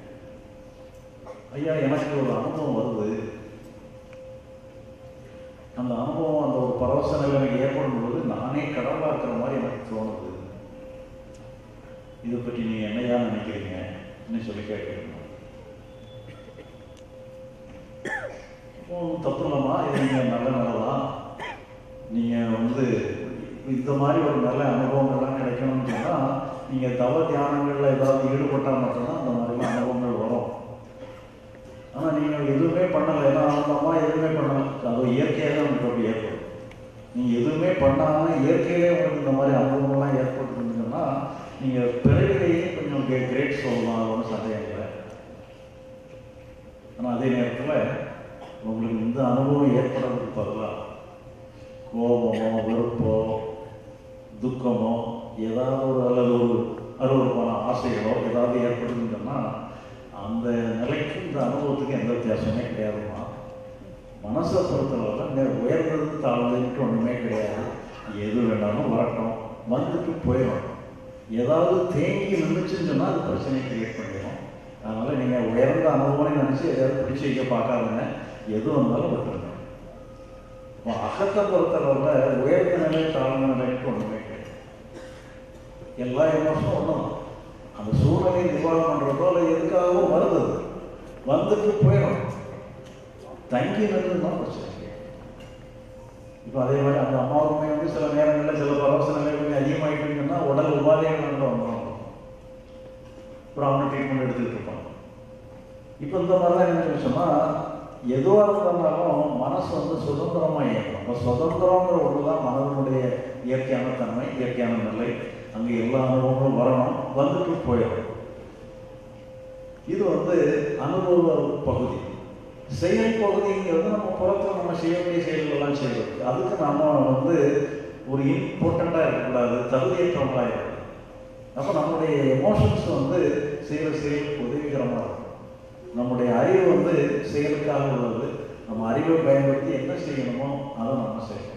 ஐயா எனக்கு ஒரு அனுபவம் வருது அந்த அனுபவம் அந்த ஒரு பரவச நிலை எனக்கு ஏற்படும் பொழுது நானே கடவுளாக இருக்கிற மாதிரி எனக்கு தோணுது இதை பற்றி நீங்கள் என்னையா நினைக்கிறீங்கன்னு சொல்லி கேட்குறீங்க ஒன்றும் தப்பு இல்லைம்மா இது நீங்கள் நல்ல நல்லதான் நீங்கள் வந்து இந்த மாதிரி ஒரு நல்ல அனுபவங்கள்லாம் கிடைக்கணும்னு சொன்னால் நீங்கள் தவ தியானங்களில் ஏதாவது ஈடுபட்டால் மட்டும்தான் அந்த மாதிரிலாம் அனுபவங்கள் வரும் ஆனால் நீங்கள் எதுவுமே பண்ணலை ஏன்னா அந்த அம்மா எதுவுமே பண்ணலை அது இயற்கையாகவே உங்களுக்கு அப்படி ஏற்படும் நீங்கள் எதுவுமே பண்ணாமல் இயற்கையிலே உங்களுக்கு இந்த மாதிரி அனுபவங்கள்லாம் ஏற்பட்டுருந்துச்சுன்னா நீங்கள் பிறவிலேயே கொஞ்சம் கே கிரேட் சொல்லலாம் அது ஒன்றும் சந்தேகம் இல்லை ஆனால் அதே நேரத்தில் உங்களுக்கு இந்த அனுபவம் ஏற்படுறதுக்கு பதிலாக கோபமோ வெறுப்போ துக்கமோ ஏதாவது ஒரு அல்லது ஒரு அருவருப்பான ஆசைகளோ ஏதாவது ஏற்படுதுன்னு சொன்னால் அந்த நிலைக்கு இந்த அனுபவத்துக்கு எந்த வித்தியாசமே கிடையாதுமா மனசை பொறுத்தளவில் இந்த உயர்ந்தது தாழ்ந்ததுன்ட்டு ஒன்றுமே கிடையாது எது வேணாலும் வரட்டும் வந்துட்டு போயிடும் ஏதாவது தேங்கி நின்றுச்சுன்னு சொன்னால் அது பிரச்சனையை கிரியேட் பண்ணிடும் அதனால் நீங்கள் உயர்ந்த அனுபவம்னு நினச்சி எதாவது பிடிச்சி வைக்க பார்க்காதுங்க எது வந்தாலும் விட்டுருங்க இப்போ அகத்தை பொறுத்தளவில் உயர்ந்த நிலை தாழ்ந்த நிலைக்கு ஒன்றுமே கிடையாது எல்லா எமோஷனும் ஒன்று தான் அந்த சூழ்நிலையை நிர்வாகம் பண்ணுறதோ இல்லை எதுக்காகவோ வருது அது. வந்துட்டு போயிடும் தங்கி நின்று தான் பிரச்சனை இப்போ அதே மாதிரி அந்த அம்மாவுக்குமே வந்து சில நேரங்களில் சில பரவச நிலை கொஞ்சம் அதிகமாகிட்டுங்கன்னா உடல் உபாதைகள் வந்து வந்துடும் அப்புறம் அவங்க ட்ரீட்மெண்ட் எடுத்துக்கிட்டு இருப்பாங்க இப்போ இந்த மாதிரிலாம் என்ன சொன்னால் எதுவாக இருந்தாலும் மனசு வந்து சுதந்திரமாக இயங்கும் அப்போ சுதந்திரங்கிற ஒன்று தான் மனதனுடைய இயற்கையான தன்மை இயற்கையான நிலை அங்கே எல்லா அனுபவங்களும் வரணும் வந்துட்டு போயிடும் இது வந்து அனுபவ பகுதி செயல் பகுதிங்கிறது நம்ம புறத்தில் நம்ம செய்யக்கூடிய செயல்களெல்லாம் செய்வது அதுக்கு நாம வந்து ஒரு இம்பார்ட்டண்ட்டாக இருக்கக்கூடாது தகுதியற்றவங்களாக இருக்கக்கூடாது அப்போ நம்முடைய எமோஷன்ஸ் வந்து செய்கிற செயலுக்கு உதவிகரமாக இருக்கும் நம்முடைய அறிவு வந்து செயலுக்காக உள்ளது நம்ம அறிவை பயன்படுத்தி என்ன செய்யணுமோ அதை நம்ம செய்யணும்